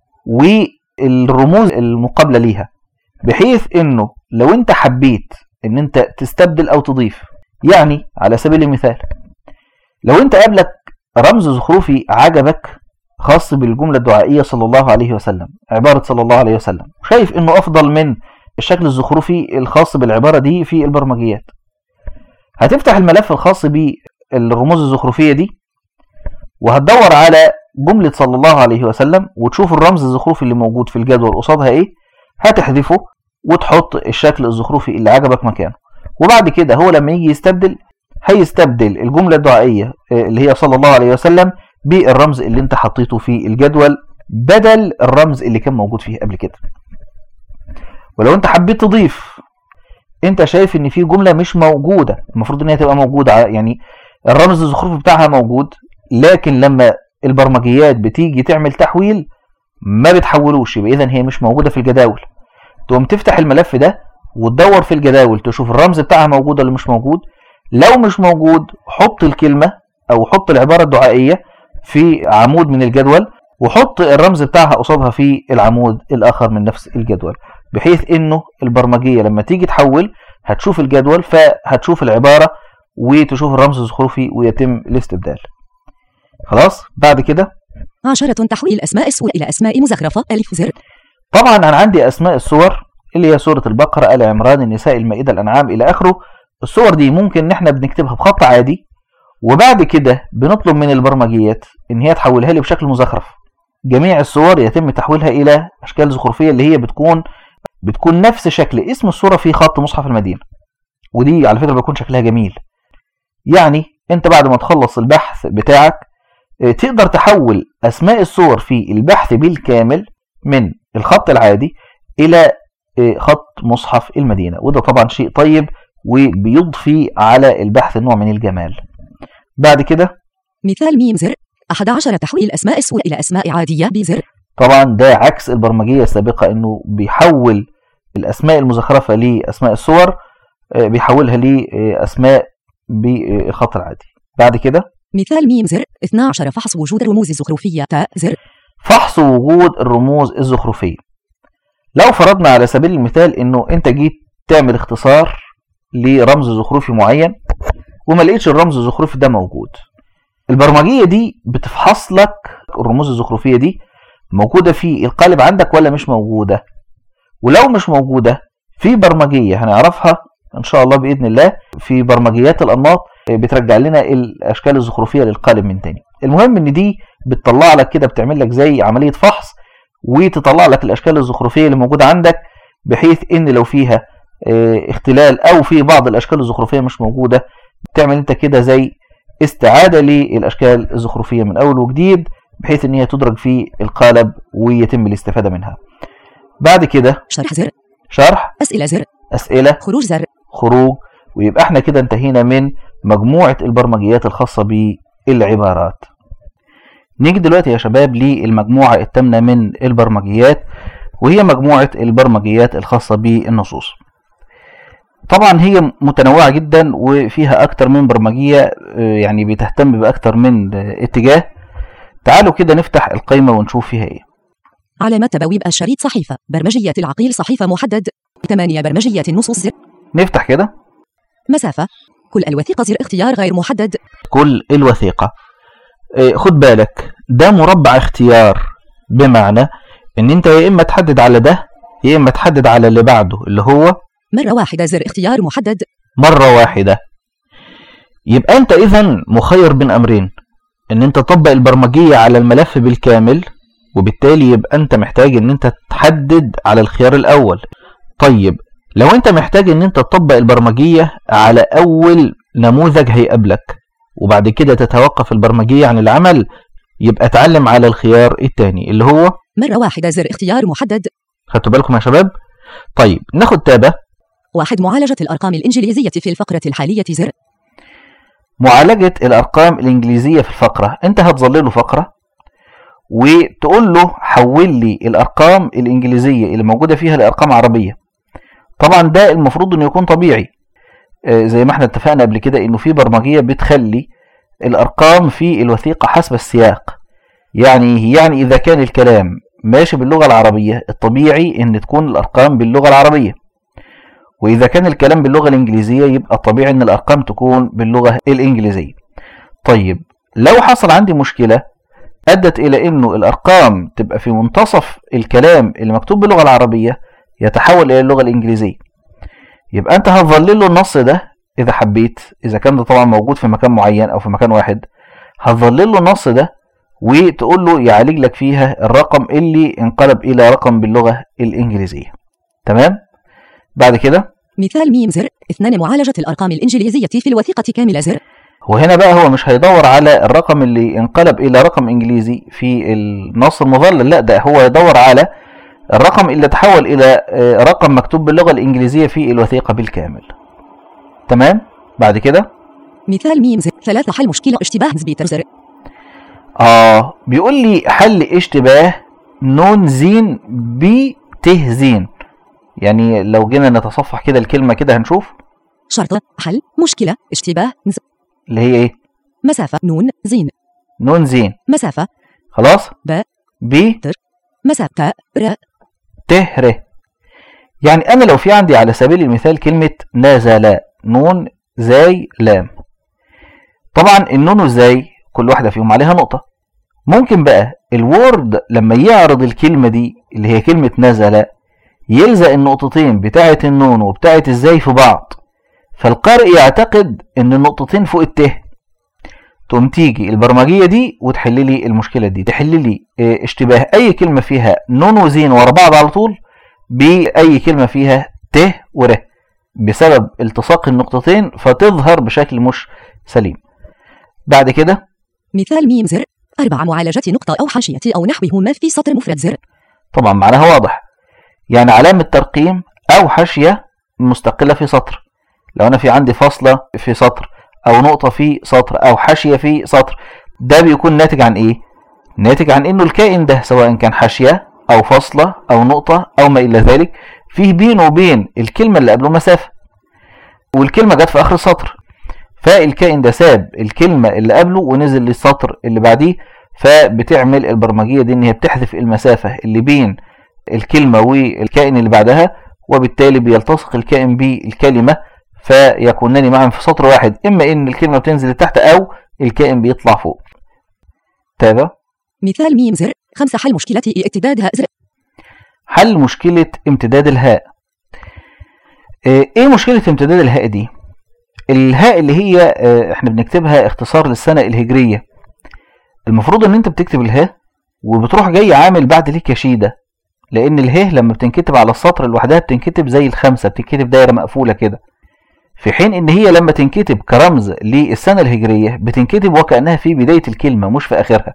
والرموز المقابلة ليها بحيث انه لو انت حبيت ان انت تستبدل او تضيف يعني على سبيل المثال لو انت قابلك رمز زخرفي عجبك خاص بالجملة الدعائية صلى الله عليه وسلم عبارة صلى الله عليه وسلم شايف انه افضل من الشكل الزخرفي الخاص بالعبارة دي في البرمجيات هتفتح الملف الخاص بالرموز الزخرفية دي وهتدور على جملة صلى الله عليه وسلم وتشوف الرمز الزخرفي اللي موجود في الجدول قصادها ايه هتحذفه وتحط الشكل الزخرفي اللي عجبك مكانه وبعد كده هو لما يجي يستبدل هيستبدل الجملة الدعائية اللي هي صلى الله عليه وسلم بالرمز اللي انت حطيته في الجدول بدل الرمز اللي كان موجود فيه قبل كده ولو انت حبيت تضيف انت شايف ان في جملة مش موجودة المفروض ان هي تبقى موجودة يعني الرمز الزخرفي بتاعها موجود لكن لما البرمجيات بتيجي تعمل تحويل ما بتحولوش يبقى اذا هي مش موجودة في الجداول تقوم تفتح الملف ده وتدور في الجداول تشوف الرمز بتاعها موجود ولا مش موجود لو مش موجود حط الكلمة او حط العبارة الدعائية في عمود من الجدول وحط الرمز بتاعها قصادها في العمود الاخر من نفس الجدول بحيث انه البرمجية لما تيجي تحول هتشوف الجدول فهتشوف العبارة وتشوف الرمز الزخرفي ويتم الاستبدال خلاص بعد كده عشرة تحويل أسماء السور إلى أسماء مزخرفة ألف زر طبعا انا عندي اسماء السور اللي هي سورة البقرة آل عمران النساء المائدة الأنعام إلى آخره الصور دي ممكن إن إحنا بنكتبها بخط عادي وبعد كده بنطلب من البرمجيات إن هي تحولها لي بشكل مزخرف جميع الصور يتم تحويلها إلى أشكال زخرفية اللي هي بتكون بتكون نفس شكل اسم الصورة في خط مصحف المدينة ودي على فكرة بيكون شكلها جميل يعني أنت بعد ما تخلص البحث بتاعك اه، تقدر تحول أسماء الصور في البحث بالكامل من الخط العادي إلى اه، خط مصحف المدينة وده طبعا شيء طيب وبيضفي على البحث نوع من الجمال بعد كده مثال ميم زر 11 تحويل أسماء السور إلى أسماء عادية بزر طبعا ده عكس البرمجية السابقة انه بيحول الاسماء المزخرفة لاسماء الصور آه، بيحولها لاسماء بالخط العادي بعد كده مثال ميم زر 12 فحص وجود الرموز الزخرفية تاء زر فحص وجود الرموز الزخرفية لو فرضنا على سبيل المثال انه انت جيت تعمل اختصار لرمز زخرفي معين وما لقيتش الرمز الزخرفي ده موجود البرمجية دي بتفحص لك الرموز الزخرفية دي موجودة في القالب عندك ولا مش موجودة ولو مش موجودة في برمجية هنعرفها ان شاء الله باذن الله في برمجيات الانماط بترجع لنا الاشكال الزخرفيه للقالب من تاني المهم ان دي بتطلع لك كده بتعمل لك زي عمليه فحص وتطلع لك الاشكال الزخرفيه اللي موجوده عندك بحيث ان لو فيها اه، اختلال او في بعض الاشكال الزخرفيه مش موجوده تعمل انت كده زي استعاده للاشكال الزخرفيه من اول وجديد بحيث ان هي تدرج في القالب ويتم الاستفاده منها بعد كده شرح زر شرح أسئلة زر اسئله خروج زر خروج ويبقى احنا كده انتهينا من مجموعة البرمجيات الخاصة بالعبارات نيجي دلوقتي يا شباب للمجموعة الثامنة من البرمجيات وهي مجموعة البرمجيات الخاصة بالنصوص طبعا هي متنوعة جدا وفيها أكتر من برمجية آه، يعني بتهتم بأكتر من آه، اتجاه تعالوا كده نفتح القائمة ونشوف فيها ايه علامة تبويب الشريط صحيفة برمجية العقيل صحيفة محدد 8 برمجية النصوص زر نفتح كده مسافة كل الوثيقة زر اختيار غير محدد كل الوثيقة إيه، خد بالك ده مربع اختيار بمعنى ان انت يا اما تحدد على ده يا اما تحدد على اللي بعده اللي هو مرة واحدة زر اختيار محدد مرة واحدة يبقى انت اذا مخير بين امرين ان انت تطبق البرمجية على الملف بالكامل وبالتالي يبقى انت محتاج ان انت تحدد على الخيار الاول طيب لو انت محتاج ان انت تطبق البرمجية على اول نموذج هيقابلك وبعد كده تتوقف البرمجية عن العمل يبقى اتعلم على الخيار التاني اللي هو مرة واحدة زر اختيار محدد خدتوا بالكم يا شباب طيب ناخد تابة واحد معالجة الأرقام الإنجليزية في الفقرة الحالية زر معالجة الأرقام الإنجليزية في الفقرة أنت هتظلله فقرة وتقول له حول لي الأرقام الإنجليزية اللي موجودة فيها لأرقام عربية طبعا ده المفروض أنه يكون طبيعي آه، زي ما احنا اتفقنا قبل كده أنه في برمجية بتخلي الأرقام في الوثيقة حسب السياق يعني يعني إذا كان الكلام ماشي باللغة العربية الطبيعي أن تكون الأرقام باللغة العربية وإذا كان الكلام باللغة الإنجليزية يبقى طبيعي أن الأرقام تكون باللغة الإنجليزية طيب لو حصل عندي مشكلة أدت إلى أنه الأرقام تبقى في منتصف الكلام اللي مكتوب باللغة العربية يتحول إلى اللغة الإنجليزية يبقى أنت هتظلل له النص ده إذا حبيت إذا كان ده طبعا موجود في مكان معين أو في مكان واحد هتظلل له النص ده وتقول له يعالج لك فيها الرقم اللي انقلب إلى رقم باللغة الإنجليزية تمام بعد كده مثال ميم زر اثنان معالجة الأرقام الإنجليزية في الوثيقة كاملة زر وهنا بقى هو مش هيدور على الرقم اللي انقلب الى رقم انجليزي في النص المظلل لا ده هو يدور على الرقم اللي تحول الى آه، رقم مكتوب باللغه الانجليزيه في الوثيقه بالكامل تمام بعد كده مثال ميم زر ثلاثة حل مشكلة اشتباه سبيتر زر اه بيقول لي حل اشتباه نون زين بته زين يعني لو جينا نتصفح كده الكلمه كده هنشوف شرطة حل مشكلة اشتباه ز- اللي هي ايه مسافة نون زين نون زين مسافة خلاص ب ب مسافة تاء ر ت ر يعني انا لو في عندي على سبيل المثال كلمة نزل نون زاي لام طبعا النون والزاي كل واحدة فيهم عليها نقطة ممكن بقى الوورد لما يعرض الكلمة دي اللي هي كلمة نزل يلزق النقطتين بتاعة النون وبتاعة الزاي في بعض فالقارئ يعتقد ان النقطتين فوق الته تقوم تيجي البرمجية دي وتحل لي المشكلة دي تحل لي اه، اشتباه أي كلمة فيها نون وزين ورا بعض على طول بأي كلمة فيها ت ور بسبب التصاق النقطتين فتظهر بشكل مش سليم بعد كده مثال ميم زر أربعة معالجة نقطة أو حاشية أو نحوهما في سطر مفرد زر طبعا معناها واضح يعني علامة ترقيم أو حاشية مستقلة في سطر لو أنا في عندي فاصلة في سطر أو نقطة في سطر أو حاشية في سطر ده بيكون ناتج عن إيه؟ ناتج عن إنه الكائن ده سواء كان حاشية أو فاصلة أو نقطة أو ما إلى ذلك فيه بينه وبين الكلمة اللي قبله مسافة والكلمة جت في آخر السطر فالكائن ده ساب الكلمة اللي قبله ونزل للسطر اللي بعديه فبتعمل البرمجية دي إن هي بتحذف المسافة اللي بين الكلمة والكائن اللي بعدها وبالتالي بيلتصق الكائن بالكلمة فيكونان معا في سطر واحد إما إن الكلمة بتنزل لتحت أو الكائن بيطلع فوق تابع مثال ميم زر خمسة حل مشكلة امتداد هاء زر حل مشكلة امتداد الهاء آه، ايه مشكلة امتداد الهاء دي الهاء اللي هي آه، احنا بنكتبها اختصار للسنة الهجرية المفروض ان انت بتكتب الهاء وبتروح جاي عامل بعد ليه كشيدة لان الهاء لما بتنكتب على السطر لوحدها بتنكتب زي الخمسة بتنكتب دايرة مقفولة كده في حين ان هي لما تنكتب كرمز للسنة الهجرية بتنكتب وكأنها في بداية الكلمة مش في اخرها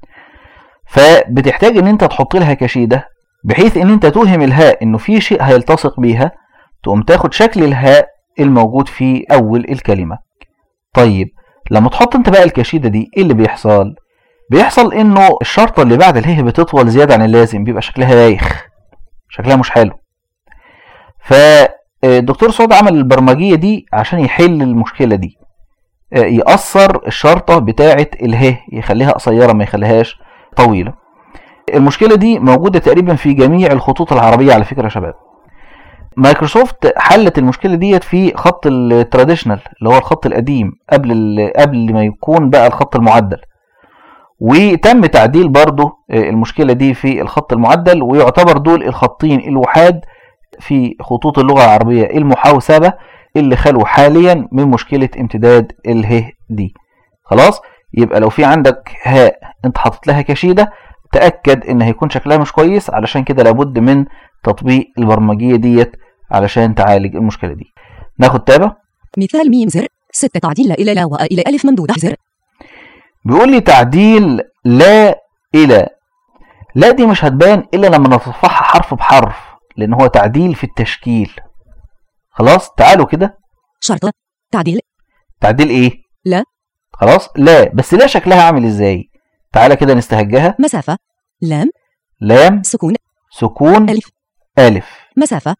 فبتحتاج ان انت تحط لها كشيدة بحيث ان انت توهم الهاء انه في شيء هيلتصق بيها تقوم تاخد شكل الهاء الموجود في اول الكلمة طيب لما تحط انت بقى الكشيدة دي ايه اللي بيحصل بيحصل انه الشرطة اللي بعد الهاء بتطول زيادة عن اللازم بيبقى شكلها بايخ شكلها مش حلو فالدكتور سعود عمل البرمجية دي عشان يحل المشكلة دي آه، يقصر الشرطة بتاعة الهاء يخليها قصيرة ما يخليهاش طويلة المشكلة دي موجودة تقريبا في جميع الخطوط العربية على فكرة يا شباب مايكروسوفت حلت المشكلة ديت في خط التراديشنال اللي هو الخط القديم قبل ال- قبل ما يكون بقى الخط المعدل وتم تعديل برضو آه، المشكلة دي في الخط المعدل ويعتبر دول الخطين الوحاد في خطوط اللغة العربية المحاوسبة اللي خلوا حاليا من مشكلة امتداد اله دي خلاص يبقى لو في عندك هاء انت حاطط لها كشيدة تأكد ان هيكون شكلها مش كويس علشان كده لابد من تطبيق البرمجية ديت علشان تعالج المشكلة دي ناخد تابة مثال ميم زر ستة تعديل إلى لا وإلى ألف ممدودة زر بيقول لي تعديل لا إلى لا دي مش هتبان إلا لما نصفحها حرف بحرف لأن هو تعديل في التشكيل خلاص تعالوا كده شرط تعديل تعديل إيه لا. خلاص لا بس لا شكلها عامل إزاي تعالى كده نستهجها مسافة لام لام سكون سكون ألف ألف مسافة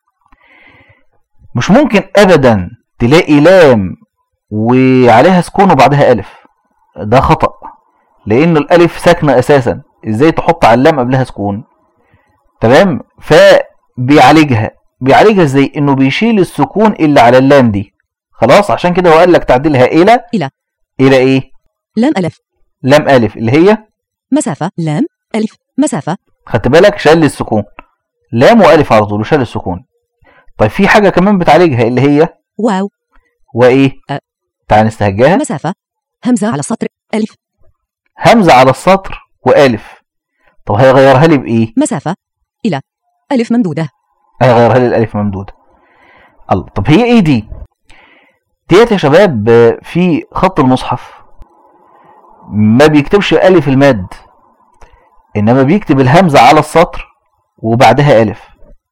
مش ممكن أبدا تلاقي لام وعليها سكون وبعدها ألف ده خطأ لأن الألف ساكنة أساسا إزاي تحط على اللام قبلها سكون تمام فبيعالجها بيعالجها إزاي إنه بيشيل السكون اللي على اللام دي خلاص عشان كده هو قال لك تعديلها إلى إلى. إلى إيه لام ألف لام ألف اللي هي مسافة لام ألف مسافة خدت بالك شال السكون لام وألف على طول وشال السكون طيب في حاجة كمان بتعالجها اللي هي واو وإيه أ. تعال نستهجاها مسافة همزة على السطر ألف همزة على السطر وألف طب هيغيرها لي بإيه؟ مسافة إلى ألف ممدودة هيغيرها لي الألف ممدودة الله طب هي إيه دي؟ ديت يا شباب آه، في خط المصحف ما بيكتبش ألف الماد إنما بيكتب الهمزة على السطر وبعدها ألف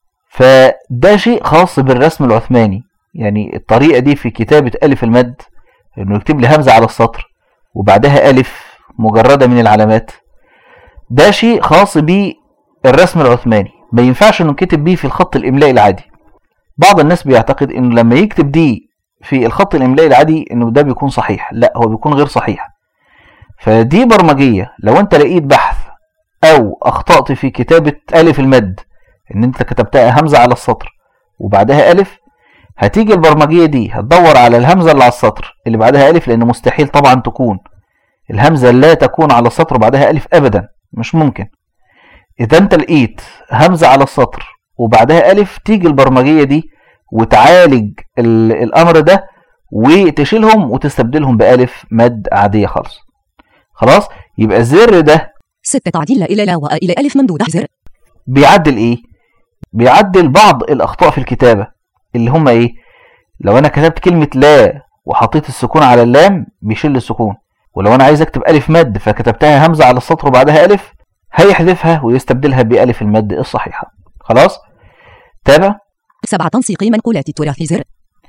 فده شيء خاص بالرسم العثماني يعني الطريقة دي في كتابة ألف المد إنه يكتب لي همزة على السطر وبعدها ألف مجردة من العلامات ده شيء خاص بالرسم العثماني ما ينفعش انه يكتب بيه في الخط الاملائي العادي بعض الناس بيعتقد انه لما يكتب دي في الخط الاملائي العادي انه ده بيكون صحيح لا هو بيكون غير صحيح فدي برمجية لو انت لقيت بحث او اخطأت في كتابة الف المد ان انت كتبتها همزة على السطر وبعدها الف هتيجي البرمجية دي هتدور على الهمزة اللي على السطر اللي بعدها الف لان مستحيل طبعا تكون الهمزة لا تكون على السطر بعدها ألف أبدا مش ممكن إذا أنت لقيت همزة على السطر وبعدها ألف تيجي البرمجية دي وتعالج ال- الأمر ده وتشيلهم وتستبدلهم بألف مد عادية خالص خلاص يبقى الزر ده ستة تعديل إلى لا وإلى ألف ممدودة زر بيعدل إيه بيعدل بعض الأخطاء في الكتابة اللي هم إيه لو أنا كتبت كلمة لا وحطيت السكون على اللام بيشيل السكون ولو انا عايز اكتب الف مد فكتبتها همزه على السطر وبعدها الف هيحذفها ويستبدلها بالف المد الصحيحه خلاص تابع سبعة تنسيق منقولات التراث زر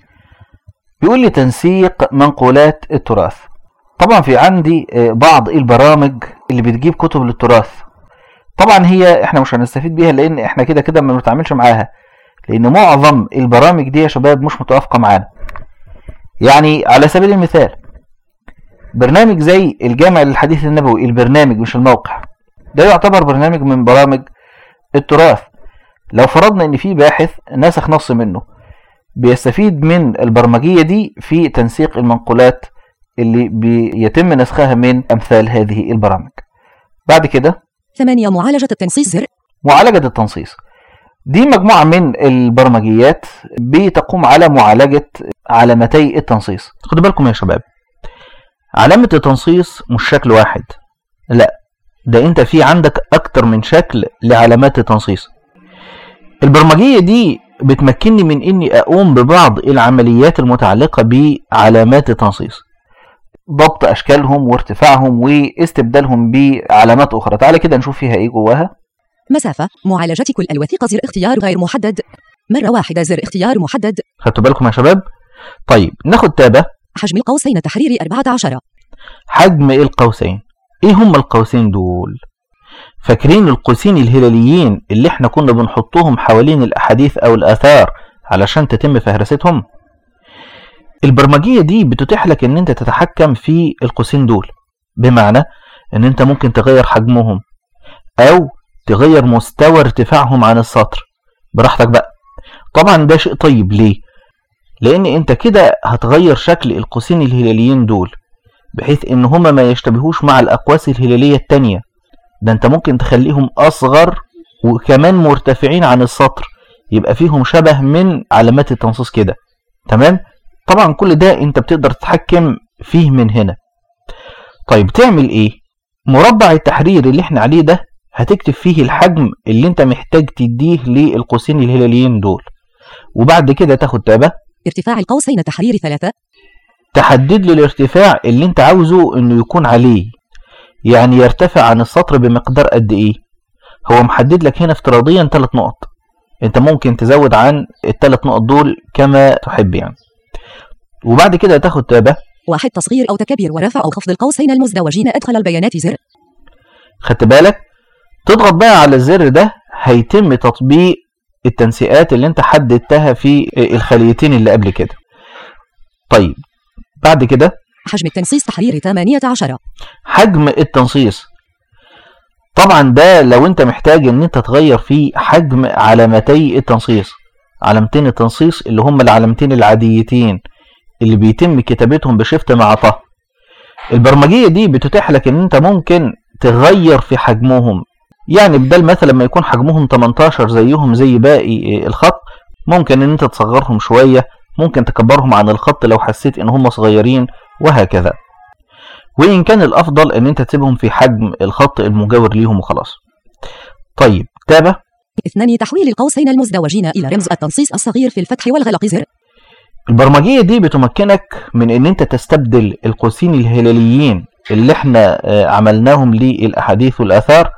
بيقول لي تنسيق منقولات التراث طبعا في عندي آه، بعض البرامج اللي بتجيب كتب للتراث طبعا هي احنا مش هنستفيد بيها لان احنا كده كده ما بنتعاملش معاها لان معظم البرامج دي يا شباب مش متوافقه معانا يعني على سبيل المثال برنامج زي الجامع للحديث النبوي البرنامج مش الموقع ده يعتبر برنامج من برامج التراث لو فرضنا ان في باحث نسخ نص منه بيستفيد من البرمجية دي في تنسيق المنقولات اللي بيتم نسخها من أمثال هذه البرامج بعد كده ثمانية معالجة التنصيص زر معالجة التنصيص دي مجموعة من البرمجيات بتقوم على معالجة علامتي التنصيص خدوا بالكم يا شباب علامة التنصيص مش شكل واحد لا ده انت في عندك اكتر من شكل لعلامات التنصيص البرمجية دي بتمكنني من اني اقوم ببعض العمليات المتعلقة بعلامات التنصيص ضبط اشكالهم وارتفاعهم واستبدالهم بعلامات اخرى تعالى كده نشوف فيها ايه جواها مسافة معالجة كل الوثيقة زر اختيار غير محدد مرة واحدة زر اختيار محدد خدتوا بالكم يا شباب طيب ناخد تابة حجم القوسين تحرير 14 حجم القوسين ايه هم القوسين دول فاكرين القوسين الهلاليين اللي احنا كنا بنحطهم حوالين الاحاديث او الاثار علشان تتم فهرستهم البرمجية دي بتتيح لك ان انت تتحكم في القوسين دول بمعنى ان انت ممكن تغير حجمهم او تغير مستوى ارتفاعهم عن السطر براحتك بقى طبعا ده شيء طيب ليه لان انت كده هتغير شكل القوسين الهلاليين دول بحيث ان هما ما يشتبهوش مع الاقواس الهلالية التانية ده انت ممكن تخليهم اصغر وكمان مرتفعين عن السطر يبقى فيهم شبه من علامات التنصيص كده تمام طبعا كل ده انت بتقدر تتحكم فيه من هنا طيب تعمل ايه مربع التحرير اللي احنا عليه ده هتكتب فيه الحجم اللي انت محتاج تديه للقوسين الهلاليين دول وبعد كده تاخد تابة ارتفاع القوسين تحرير ثلاثة تحدد له الارتفاع اللي انت عاوزه انه يكون عليه يعني يرتفع عن السطر بمقدار قد ايه هو محدد لك هنا افتراضيا ثلاث نقط انت ممكن تزود عن الثلاث نقط دول كما تحب يعني وبعد كده تاخد تابة واحد تصغير أو تكبير ورفع أو خفض القوسين المزدوجين أدخل البيانات زر خدت بالك تضغط بقى على الزر ده هيتم تطبيق التنسيقات اللي انت حددتها في الخليتين اللي قبل كده طيب بعد كده حجم التنصيص تحرير 18 حجم التنصيص طبعا ده لو انت محتاج ان انت تغير فيه حجم علامتي التنصيص علامتين التنصيص اللي هم العلامتين العاديتين اللي بيتم كتابتهم بشفت مع طه البرمجية دي بتتيح لك ان انت ممكن تغير في حجمهم يعني بدل مثلا ما يكون حجمهم 18 زيهم زي باقي الخط ممكن ان انت تصغرهم شوية ممكن تكبرهم عن الخط لو حسيت ان هم صغيرين وهكذا وإن كان الأفضل إن أنت تسيبهم في حجم الخط المجاور ليهم وخلاص طيب تابع اثنان تحويل القوسين المزدوجين إلى رمز التنصيص الصغير في الفتح والغلق زر البرمجية دي بتمكنك من إن أنت تستبدل القوسين الهلاليين اللي احنا آه، عملناهم للأحاديث والآثار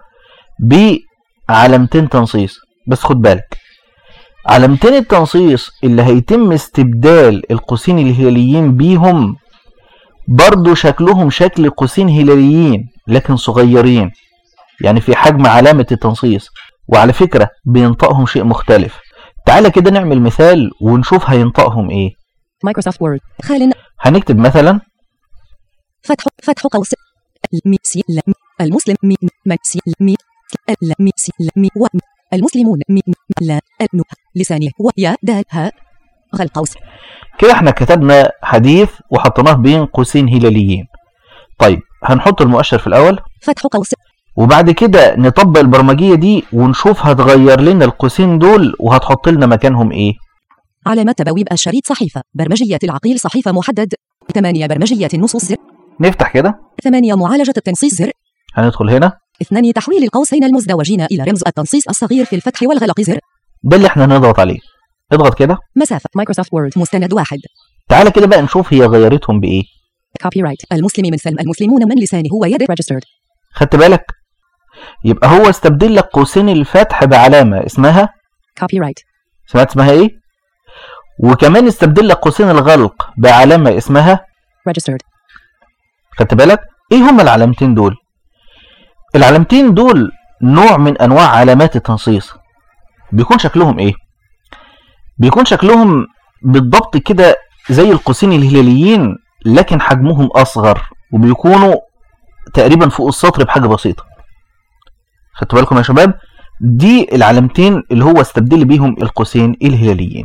بعلامتين تنصيص بس خد بالك علامتين التنصيص اللي هيتم استبدال القوسين الهلاليين بيهم برضو شكلهم شكل قوسين هلاليين لكن صغيرين يعني في حجم علامة التنصيص وعلى فكرة بينطقهم شيء مختلف تعالى كده نعمل مثال ونشوف هينطقهم ايه مايكروسوفت وورد خال هنكتب مثلا فتح فتح قوس المي سي ل المسلم مي من سي مي ال مي سي مي و المسلمون مي لا النو لسانه ويا دال ها غلق قوس كده احنا كتبنا حديث وحطيناه بين قوسين هلاليين طيب هنحط المؤشر في الأول فتح قوس وبعد كده نطبق البرمجية دي ونشوف هتغير لنا القوسين دول وهتحط لنا مكانهم ايه علامة تبويب الشريط صحيفة برمجية العقيل صحيفة محدد ثمانية برمجية النصوص زر نفتح كده ثمانية معالجة التنصيص زر هندخل هنا اثنان تحويل القوسين المزدوجين إلى رمز التنصيص الصغير في الفتح والغلق زر ده اللي احنا هنضغط عليه اضغط كده مسافة مايكروسوفت وورد مستند واحد تعالى كده بقى نشوف هي غيرتهم بايه كوبي رايت المسلم من سلم المسلمون من لسانه ويد ريجسترد خدت بالك يبقى هو استبدل لك قوسين الفتح بعلامة اسمها كوبي رايت سمعت اسمها ايه وكمان استبدل لك قوسين الغلق بعلامة اسمها ريجسترد خدت بالك ايه هما العلامتين دول العلامتين دول نوع من انواع علامات التنصيص بيكون شكلهم ايه بيكون شكلهم بالضبط كده زي القوسين الهلاليين لكن حجمهم اصغر وبيكونوا تقريبا فوق السطر بحاجه بسيطه خدتوا بالكم يا شباب دي العلامتين اللي هو استبدل بيهم القوسين الهلاليين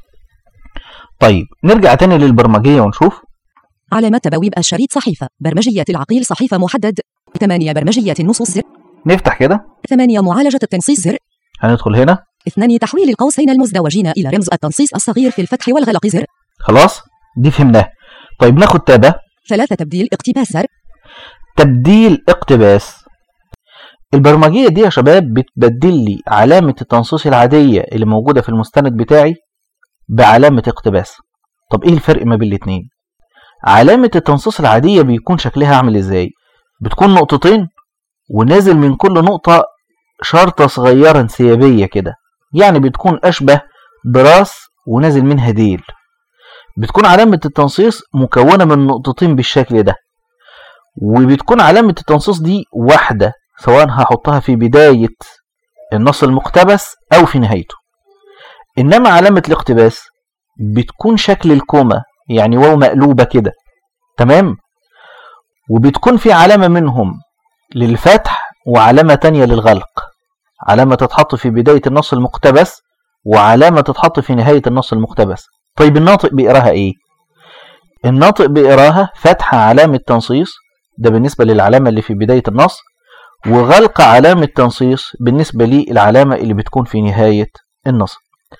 طيب نرجع تاني للبرمجيه ونشوف علامة تبويب الشريط صحيفة برمجية العقيل صحيفة محدد ثمانية برمجية النصوص زر نفتح كده ثمانية معالجة التنصيص زر هندخل هنا اثنان تحويل القوسين المزدوجين إلى رمز التنصيص الصغير في الفتح والغلق زر خلاص دي فهمناها طيب ناخد تابة ثلاثة تبديل اقتباس زر تبديل اقتباس البرمجية دي يا شباب بتبدل لي علامة التنصيص العادية اللي موجودة في المستند بتاعي بعلامة اقتباس طب ايه الفرق ما بين الاتنين علامة التنصيص العادية بيكون شكلها عامل ازاي بتكون نقطتين ونازل من كل نقطة شرطة صغيرة انسيابية كده يعني بتكون أشبه براس ونازل منها ديل بتكون علامة التنصيص مكونة من نقطتين بالشكل ده وبتكون علامة التنصيص دي واحدة سواء هحطها في بداية النص المقتبس أو في نهايته إنما علامة الاقتباس بتكون شكل الكومة يعني واو مقلوبة كده تمام وبتكون في علامة منهم للفتح وعلامة تانية للغلق علامة تتحط في بداية النص المقتبس وعلامة تتحط في نهاية النص المقتبس طيب الناطق بيقراها ايه الناطق بيقراها فتح علامة تنصيص ده بالنسبة للعلامة اللي في بداية النص وغلق علامة تنصيص بالنسبة للعلامة اللي بتكون في نهاية النص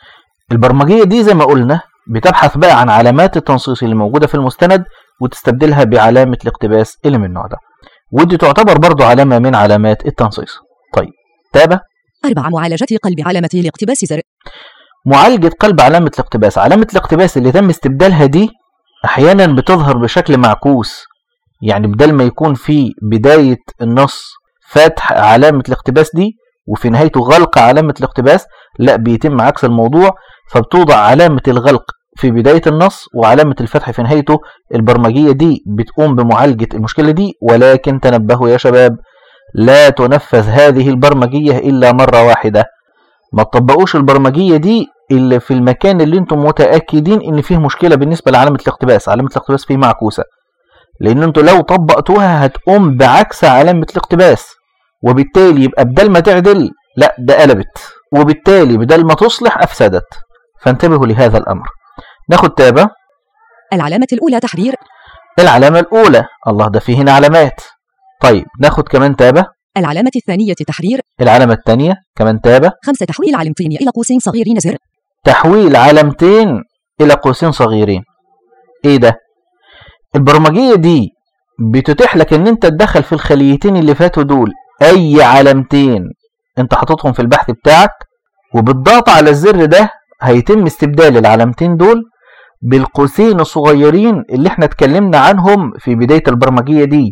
البرمجية دي زي ما قلنا بتبحث بقى عن علامات التنصيص اللي موجودة في المستند وتستبدلها بعلامة الاقتباس اللي من النوع ده ودي تعتبر برضو علامة من علامات التنصيص طيب تابع أربعة معالجة قلب علامة الاقتباس زر معالجة قلب علامة الاقتباس علامة الاقتباس اللي تم استبدالها دي أحيانا بتظهر بشكل معكوس يعني بدل ما يكون في بداية النص فتح علامة الاقتباس دي وفي نهايته غلق علامة الاقتباس لا بيتم عكس الموضوع فبتوضع علامة الغلق في بداية النص وعلامة الفتح في نهايته البرمجية دي بتقوم بمعالجة المشكلة دي ولكن تنبهوا يا شباب لا تنفذ هذه البرمجية إلا مرة واحدة ما تطبقوش البرمجية دي إلا في المكان اللي انتم متأكدين إن فيه مشكلة بالنسبة لعلامة الاقتباس علامة الاقتباس فيه معكوسة لأن انتوا لو طبقتوها هتقوم بعكس علامة الاقتباس وبالتالي يبقى بدل ما تعدل لا ده قلبت وبالتالي بدل ما تصلح أفسدت فانتبهوا لهذا الأمر ناخد تابة العلامة الأولى تحرير العلامة الأولى الله ده فيه هنا علامات طيب ناخد كمان تابة العلامة الثانية تحرير العلامة الثانية كمان تابة خمسة تحويل علامتين إلى قوس صغير زر تحويل علامتين إلى قوسين صغيرين إيه ده؟ البرمجية دي بتتيح لك إن أنت تدخل في الخليتين اللي فاتوا دول أي علامتين أنت حاططهم في البحث بتاعك وبالضغط على الزر ده هيتم استبدال العلامتين دول بالقوسين الصغيرين اللي احنا اتكلمنا عنهم في بداية البرمجية دي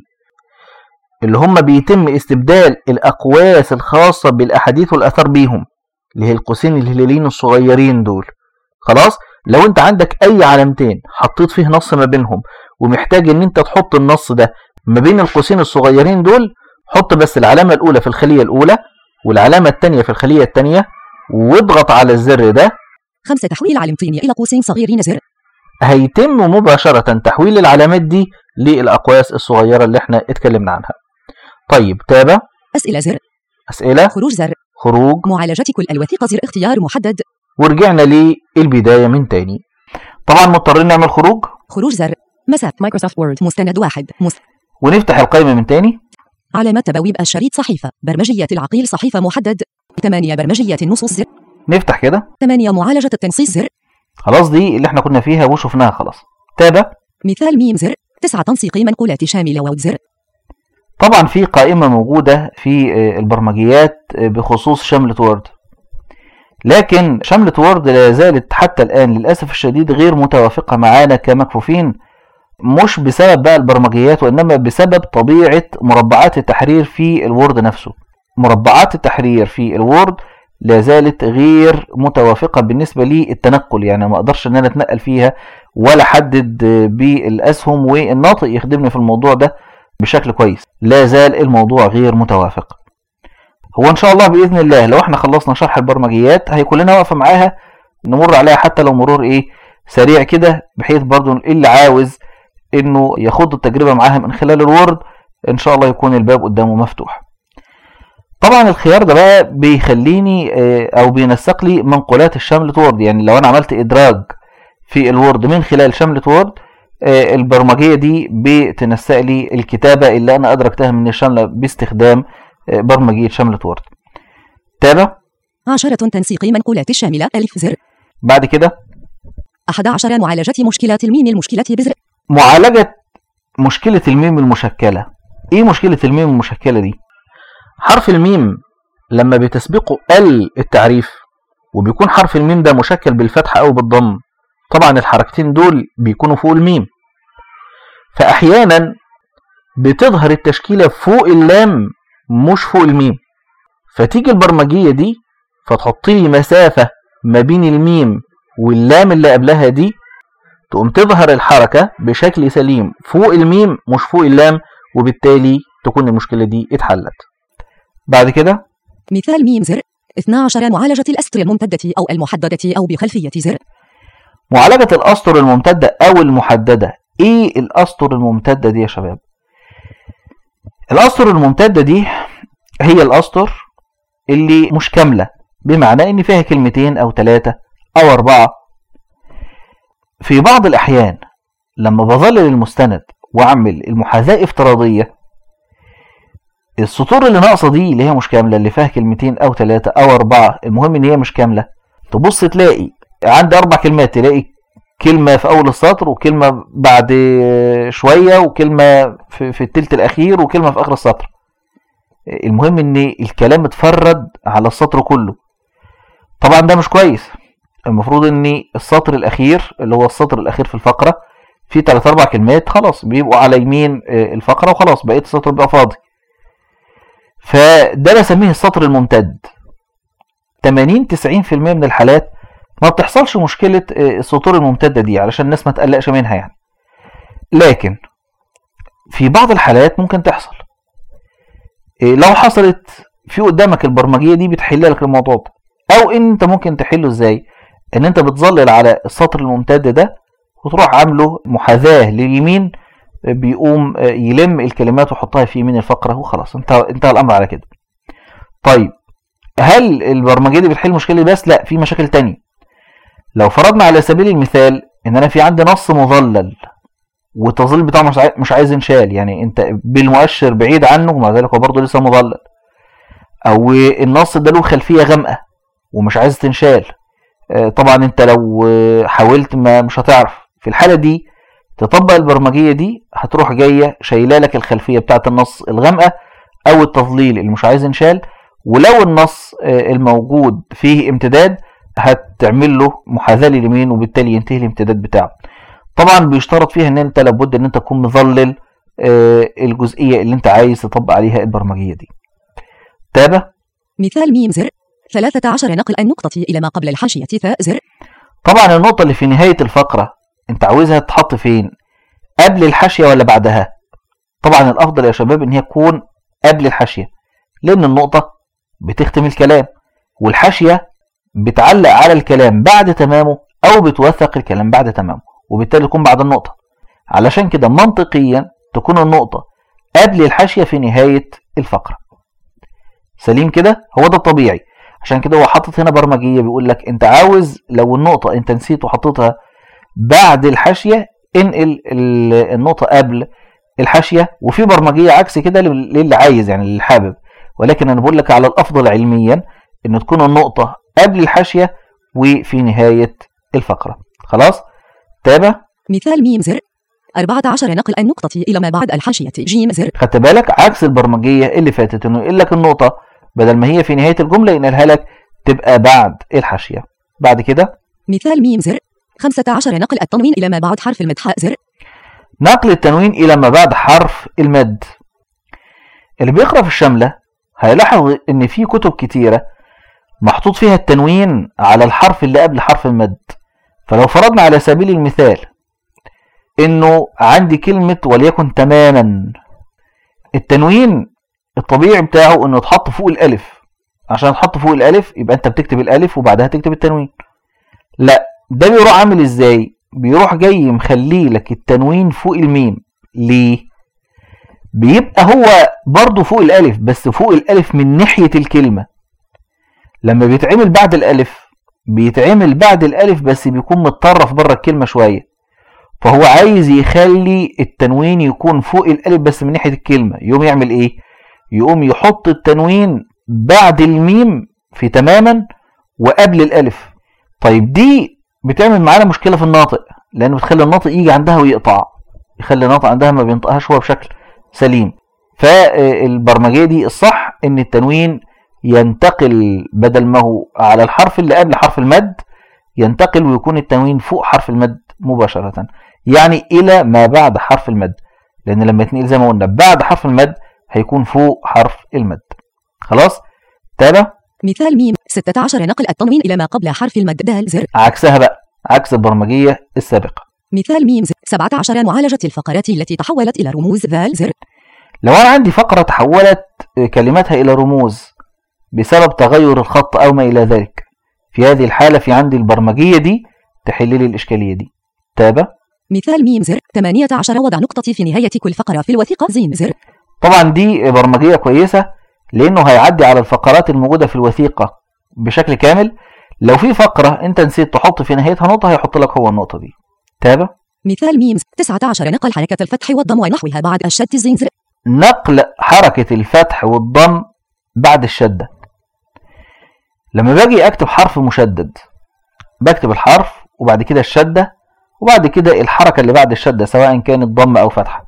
اللي هم بيتم استبدال الأقواس الخاصة بالأحاديث والأثر بيهم اللي هي القوسين الهلاليين الصغيرين دول خلاص لو انت عندك اي علامتين حطيت فيه نص ما بينهم ومحتاج ان انت تحط النص ده ما بين القوسين الصغيرين دول حط بس العلامة الأولى في الخلية الأولى والعلامة الثانية في الخلية الثانية واضغط على الزر ده خمسة تحويل علامتين إلى قوس صغير زر هيتم مباشرة تحويل العلامات دي للأقواس الصغيرة اللي احنا اتكلمنا عنها طيب تابع أسئلة زر أسئلة خروج زر خروج معالجة كل الوثيقة زر اختيار محدد ورجعنا للبداية من تاني طبعا مضطرين نعمل خروج خروج زر مساف مايكروسوفت وورد مستند واحد مست... ونفتح القائمة من تاني علامة تبويب الشريط صحيفة برمجية العقيل صحيفة محدد ثمانية برمجية النصوص زر نفتح كده ثمانية معالجة التنصيص زر خلاص دي اللي احنا كنا فيها وشفناها خلاص تابع مثال ميم زر تسعة تنسيق منقولات شاملة واو زر طبعا في قائمة موجودة في آه، البرمجيات آه، بخصوص شملة وورد لكن شملة وورد لا زالت حتى الآن للأسف الشديد غير متوافقة معانا كمكفوفين مش بسبب بقى البرمجيات وإنما بسبب طبيعة مربعات التحرير في الوورد نفسه مربعات التحرير في الوورد لا زالت غير متوافقة بالنسبة للتنقل يعني ما أقدرش إن أنا أتنقل فيها ولا أحدد آه، بالأسهم والناطق يخدمني في الموضوع ده بشكل كويس لا زال الموضوع غير متوافق هو ان شاء الله باذن الله لو احنا خلصنا شرح البرمجيات هيكون لنا واقفه معاها نمر عليها حتى لو مرور ايه سريع كده بحيث برضو اللي عاوز انه يخوض التجربه معاها من خلال الوورد ان شاء الله يكون الباب قدامه مفتوح طبعا الخيار ده بقى بيخليني آه، او بينسق لي منقولات الشملة وورد يعني لو انا عملت ادراج في الوورد من خلال شملة وورد آه، البرمجية دي بتنسق لي الكتابة اللي أنا أدركتها من الشملة باستخدام آه، برمجية شملة وورد تابع عشرة تنسيق منقولات الشاملة ألف زر بعد كده أحد عشر معالجة مشكلات الميم المشكلة بزر معالجة مشكلة الميم المشكلة إيه مشكلة الميم المشكلة دي؟ حرف الميم لما بتسبقه ال التعريف وبيكون حرف الميم ده مشكل بالفتح أو بالضم طبعا الحركتين دول بيكونوا فوق الميم فأحيانا بتظهر التشكيلة فوق اللام مش فوق الميم فتيجي البرمجية دي فتحط لي مسافة ما بين الميم واللام اللي قبلها دي تقوم تظهر الحركة بشكل سليم فوق الميم مش فوق اللام وبالتالي تكون المشكلة دي اتحلت بعد كده مثال ميم زر 12 معالجة الأسطر الممتدة أو المحددة أو بخلفية زر معالجة الأسطر الممتدة أو المحددة إيه الأسطر الممتدة دي يا شباب؟ الأسطر الممتدة دي هي الأسطر اللي مش كاملة بمعنى إن فيها كلمتين أو ثلاثة أو أربعة في بعض الأحيان لما بظلل المستند وأعمل المحاذاة افتراضية السطور اللي ناقصة دي اللي هي مش كاملة اللي فيها كلمتين أو ثلاثة أو أربعة المهم إن هي مش كاملة تبص تلاقي عندي اربع كلمات تلاقي كلمة في اول السطر وكلمة بعد شوية وكلمة في, في التلت الاخير وكلمة في اخر السطر المهم ان الكلام اتفرد على السطر كله طبعا ده مش كويس المفروض ان السطر الاخير اللي هو السطر الاخير في الفقرة فيه تلات اربع كلمات خلاص بيبقوا على يمين الفقرة وخلاص بقيت السطر بيبقى فاضي فده بسميه السطر الممتد 80 90% من الحالات ما بتحصلش مشكلة السطور الممتدة دي علشان الناس ما تقلقش منها يعني لكن في بعض الحالات ممكن تحصل لو حصلت في قدامك البرمجية دي بتحل لك الموضوع ده او ان انت ممكن تحله ازاي ان انت بتظلل على السطر الممتد ده وتروح عامله محاذاة لليمين بيقوم يلم الكلمات ويحطها في يمين الفقرة وخلاص انتهى انتهى الامر على كده طيب هل البرمجية دي بتحل المشكلة دي بس لا في مشاكل تانية لو فرضنا على سبيل المثال ان انا في عندي نص مظلل والتظليل بتاعه مش مش عايز ينشال يعني انت بالمؤشر بعيد عنه ومع ذلك هو برضه لسه مظلل او النص ده له خلفيه غامقه ومش عايز تنشال طبعا انت لو حاولت ما مش هتعرف في الحاله دي تطبق البرمجيه دي هتروح جايه شايله لك الخلفيه بتاعه النص الغامقه او التظليل اللي مش عايز ينشال ولو النص الموجود فيه امتداد هتعمل له محاذاه لليمين وبالتالي ينتهي الامتداد بتاعه طبعا بيشترط فيها ان انت لابد ان انت تكون مظلل الجزئيه اللي انت عايز تطبق عليها البرمجيه دي تابع مثال ميم زر 13 نقل النقطة إلى ما قبل الحاشية ثاء زر طبعا النقطة اللي في نهاية الفقرة انت عاوزها تحط فين قبل الحاشية ولا بعدها طبعا الافضل يا شباب ان هي تكون قبل الحاشية لان النقطة بتختم الكلام والحاشية بتعلق على الكلام بعد تمامه او بتوثق الكلام بعد تمامه وبالتالي تكون بعد النقطة علشان كده منطقيا تكون النقطة قبل الحاشية في نهاية الفقرة سليم كده هو ده الطبيعي عشان كده هو حاطط هنا برمجية بيقول لك انت عاوز لو النقطة انت نسيت وحطيتها بعد الحاشية انقل النقطة قبل الحاشية وفي برمجية عكس كده للي عايز يعني اللي حابب ولكن انا بقول لك على الافضل علميا ان تكون النقطة قبل الحاشية وفي نهاية الفقرة خلاص تابع مثال ميم زر 14 نقل النقطة إلى ما بعد الحاشية جيم زر خدت بالك عكس البرمجية اللي فاتت انه يقول لك النقطة بدل ما هي في نهاية الجملة ينقلها لك تبقى بعد الحاشية بعد كده مثال ميم زر 15 نقل التنوين إلى ما بعد حرف المد حاء زر نقل التنوين إلى ما بعد حرف المد اللي بيقرأ في الشاملة هيلاحظ إن في كتب كتيرة محطوط فيها التنوين على الحرف اللي قبل حرف المد فلو فرضنا على سبيل المثال إنه عندي كلمة وليكن تماما التنوين الطبيعي بتاعه إنه يتحط فوق الألف عشان يتحط فوق الألف يبقى أنت بتكتب الألف وبعدها تكتب التنوين لا ده بيروح عامل ازاي بيروح جاي مخلي لك التنوين فوق الميم ليه بيبقى هو برضه فوق الالف بس فوق الالف من ناحية الكلمة لما بيتعمل بعد الالف بيتعمل بعد الالف بس بيكون متطرف بره الكلمة شوية فهو عايز يخلي التنوين يكون فوق الالف بس من ناحية الكلمة يقوم يعمل ايه يقوم يحط التنوين بعد الميم في تماما وقبل الالف طيب دي بتعمل معانا مشكله في الناطق لان بتخلي الناطق يجي عندها ويقطع يخلي الناطق عندها ما بينطقهاش هو بشكل سليم فالبرمجيه دي الصح ان التنوين ينتقل بدل ما هو على الحرف اللي قبل حرف المد ينتقل ويكون التنوين فوق حرف المد مباشره يعني الى ما بعد حرف المد لان لما يتنقل زي ما قلنا بعد حرف المد هيكون فوق حرف المد خلاص تابع مثال ميم 16 نقل التنوين إلى ما قبل حرف المد دال زر عكسها بقى عكس البرمجية السابقة مثال ميم زر 17 معالجة الفقرات التي تحولت إلى رموز ذال زر لو أنا عندي فقرة تحولت كلماتها إلى رموز بسبب تغير الخط أو ما إلى ذلك في هذه الحالة في عندي البرمجية دي تحل لي الإشكالية دي تابع مثال ميم زر 18 وضع نقطة في نهاية كل فقرة في الوثيقة زين زر طبعا دي برمجية كويسة لأنه هيعدي على الفقرات الموجودة في الوثيقة بشكل كامل لو في فقرة أنت نسيت تحط في نهايتها نقطة هيحط لك هو النقطة دي تابع مثال ميم 19 نقل حركة الفتح والضم ونحوها بعد الشد زين زر نقل حركة الفتح والضم بعد الشدة لما باجي أكتب حرف مشدد بكتب الحرف وبعد كده الشدة وبعد كده الحركة اللي بعد الشدة سواء كانت ضم أو فتحة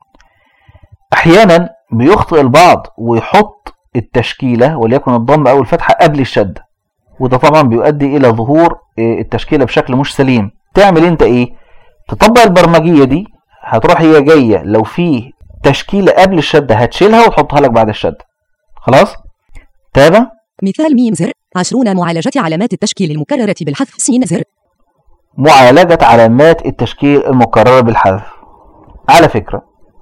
أحيانا بيخطئ البعض ويحط التشكيلة وليكن الضم أو الفتحة قبل الشدة وده طبعا بيؤدي إلى ظهور آه، التشكيلة بشكل مش سليم تعمل انت ايه تطبق البرمجية دي هتروح هي جاية لو في تشكيلة قبل الشدة هتشيلها وتحطها لك بعد الشدة خلاص تابع مثال ميم زر عشرون معالجة علامات التشكيل المكررة بالحذف سين زر معالجة علامات التشكيل المكررة بالحذف على فكرة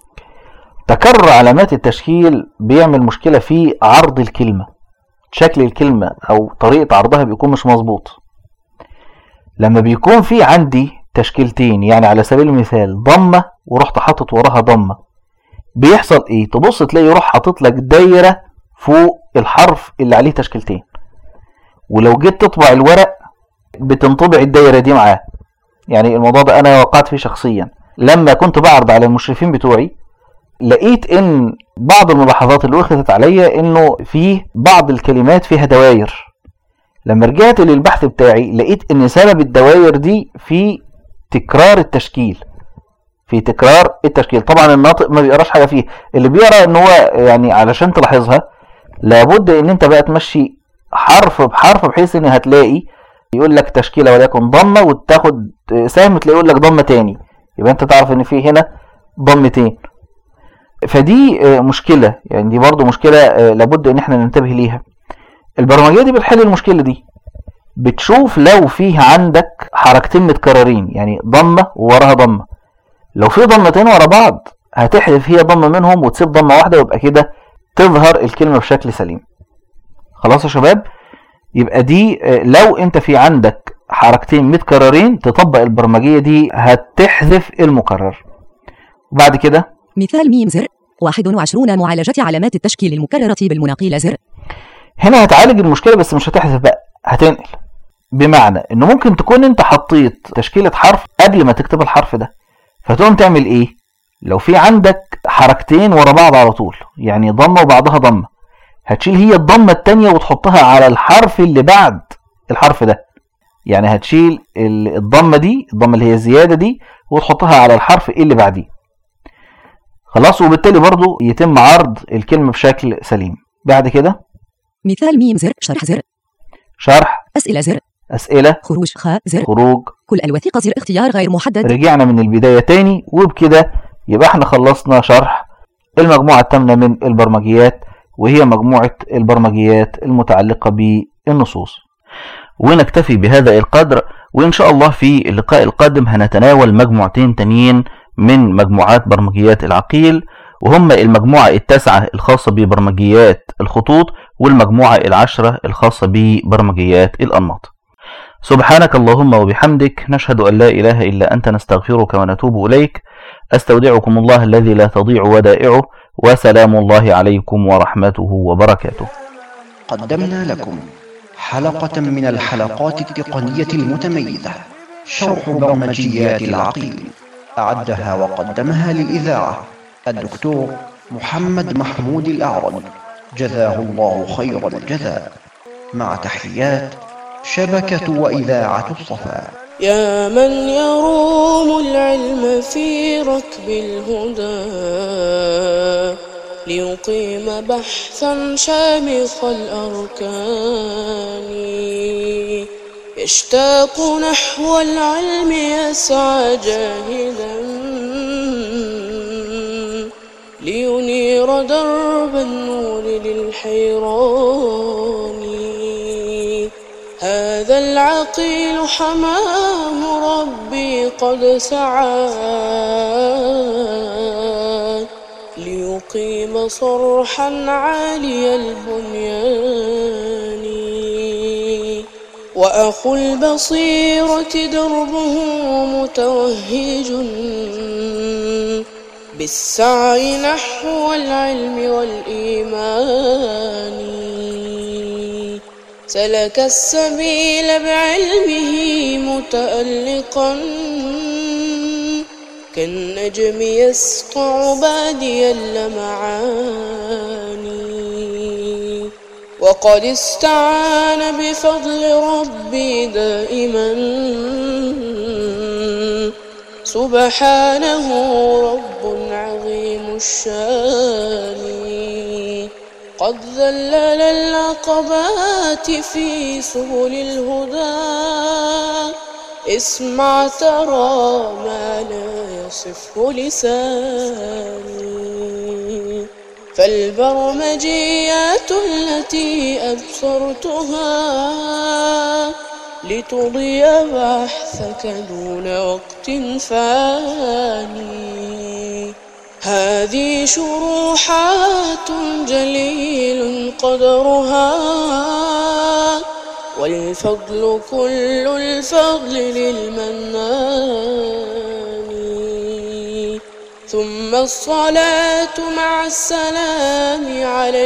تكرر علامات التشكيل بيعمل مشكلة في عرض الكلمة شكل الكلمة أو طريقة عرضها بيكون مش مظبوط لما بيكون في عندي تشكيلتين يعني على سبيل المثال ضمة ورحت حاطط وراها ضمة بيحصل ايه تبص تلاقي يروح حاطط لك دايرة فوق الحرف اللي عليه تشكيلتين ولو جيت تطبع الورق بتنطبع الدايرة دي معاه يعني الموضوع ده انا وقعت فيه شخصيا لما كنت بعرض على المشرفين بتوعي لقيت ان بعض الملاحظات اللي اخذت عليا انه فيه بعض الكلمات فيها دواير لما رجعت للبحث بتاعي لقيت ان سبب الدواير دي في تكرار التشكيل في تكرار التشكيل طبعا الناطق ما بيقراش حاجه فيه اللي بيقرا ان هو يعني علشان تلاحظها لابد ان انت بقى تمشي حرف بحرف بحيث ان هتلاقي يقول لك تشكيله وليكن ضمه وتاخد سهم تلاقي يقول لك ضمه تاني يبقى انت تعرف ان في هنا ضمتين فدي آه، مشكله يعني دي برضو مشكله آه، لابد ان احنا ننتبه ليها البرمجيه دي بتحل المشكله دي بتشوف لو فيه عندك حركتين متكررين يعني ضمه ووراها ضمه لو في ضمتين ورا بعض هتحذف هي ضمه منهم وتسيب ضمه واحده ويبقى كده تظهر الكلمه بشكل سليم خلاص يا شباب يبقى دي آه، لو انت في عندك حركتين متكررين تطبق البرمجيه دي هتحذف المكرر وبعد كده مثال ميم زر واحد وعشرون معالجة علامات التشكيل المكررة بالمناقيل زر هنا هتعالج المشكله بس مش هتحذف بقى هتنقل بمعنى انه ممكن تكون انت حطيت تشكيله حرف قبل ما تكتب الحرف ده فتقوم تعمل ايه لو في عندك حركتين ورا بعض على طول يعني ضمه وبعدها ضمه هتشيل هي الضمه التانية وتحطها على الحرف اللي بعد الحرف ده يعني هتشيل ال- الضمه دي الضمه اللي هي الزياده دي وتحطها على الحرف اللي بعديه خلاص وبالتالي برضو يتم عرض الكلمه بشكل سليم بعد كده مثال ميم زر شرح زر شرح أسئلة زر اسئله خروج خ زر خروج كل الوثيقة زر اختيار غير محدد رجعنا من البداية تاني وبكده يبقى احنا خلصنا شرح المجموعة الثامنة من البرمجيات وهي مجموعة البرمجيات المتعلقة بالنصوص ونكتفي بهذا القدر وإن شاء الله في اللقاء القادم هنتناول مجموعتين تانيين من مجموعات برمجيات العقيل وهم المجموعة التاسعة الخاصة ببرمجيات الخطوط والمجموعة العشرة الخاصة ببرمجيات الأنماط سبحانك اللهم وبحمدك نشهد أن لا إله إلا أنت نستغفرك ونتوب إليك أستودعكم الله الذي لا تضيع ودائعه وسلام الله عليكم ورحمته وبركاته قدمنا لكم حلقة من الحلقات التقنية المتميزة شرح برمجيات العقيل أعدها وقدمها للإذاعة الدكتور محمد محمود الأعرج جزاه الله خير الجزاء مع تحيات شبكة وإذاعة الصفا يا من يروم العلم في ركب الهدى ليقيم بحثا شامخ الأركان يشتاق نحو العلم يسعى جاهدا لينير درب النور للحيران هذا العقيل حمام ربي قد سعى ليقيم صرحا عالي البنيان وأخو البصيرة دربه متوهج بالسعي نحو العلم والإيمان سلك السبيل بعلمه متألقا كالنجم يسطع بادي اللمعان وقد استعان بفضل ربي دائما سبحانه رب عظيم الشان قد ذلل العقبات في سبل الهدى اسمع ترى ما لا يصفه لساني فالبرمجيات التي أبصرتها لتضي بحثك دون وقت فاني هذه شروحات جليل قدرها والفضل كل الفضل للمنان ثم الصلاة مع السلام على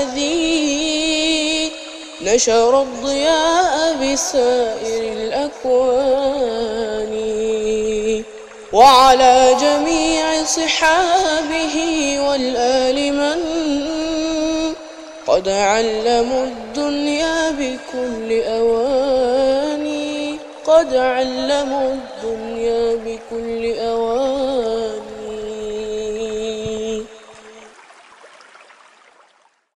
الذي نشر الضياء بسائر الأكوان وعلى جميع صحابه والآل من قد علموا الدنيا بكل أواني قد علموا الدنيا بكل أواني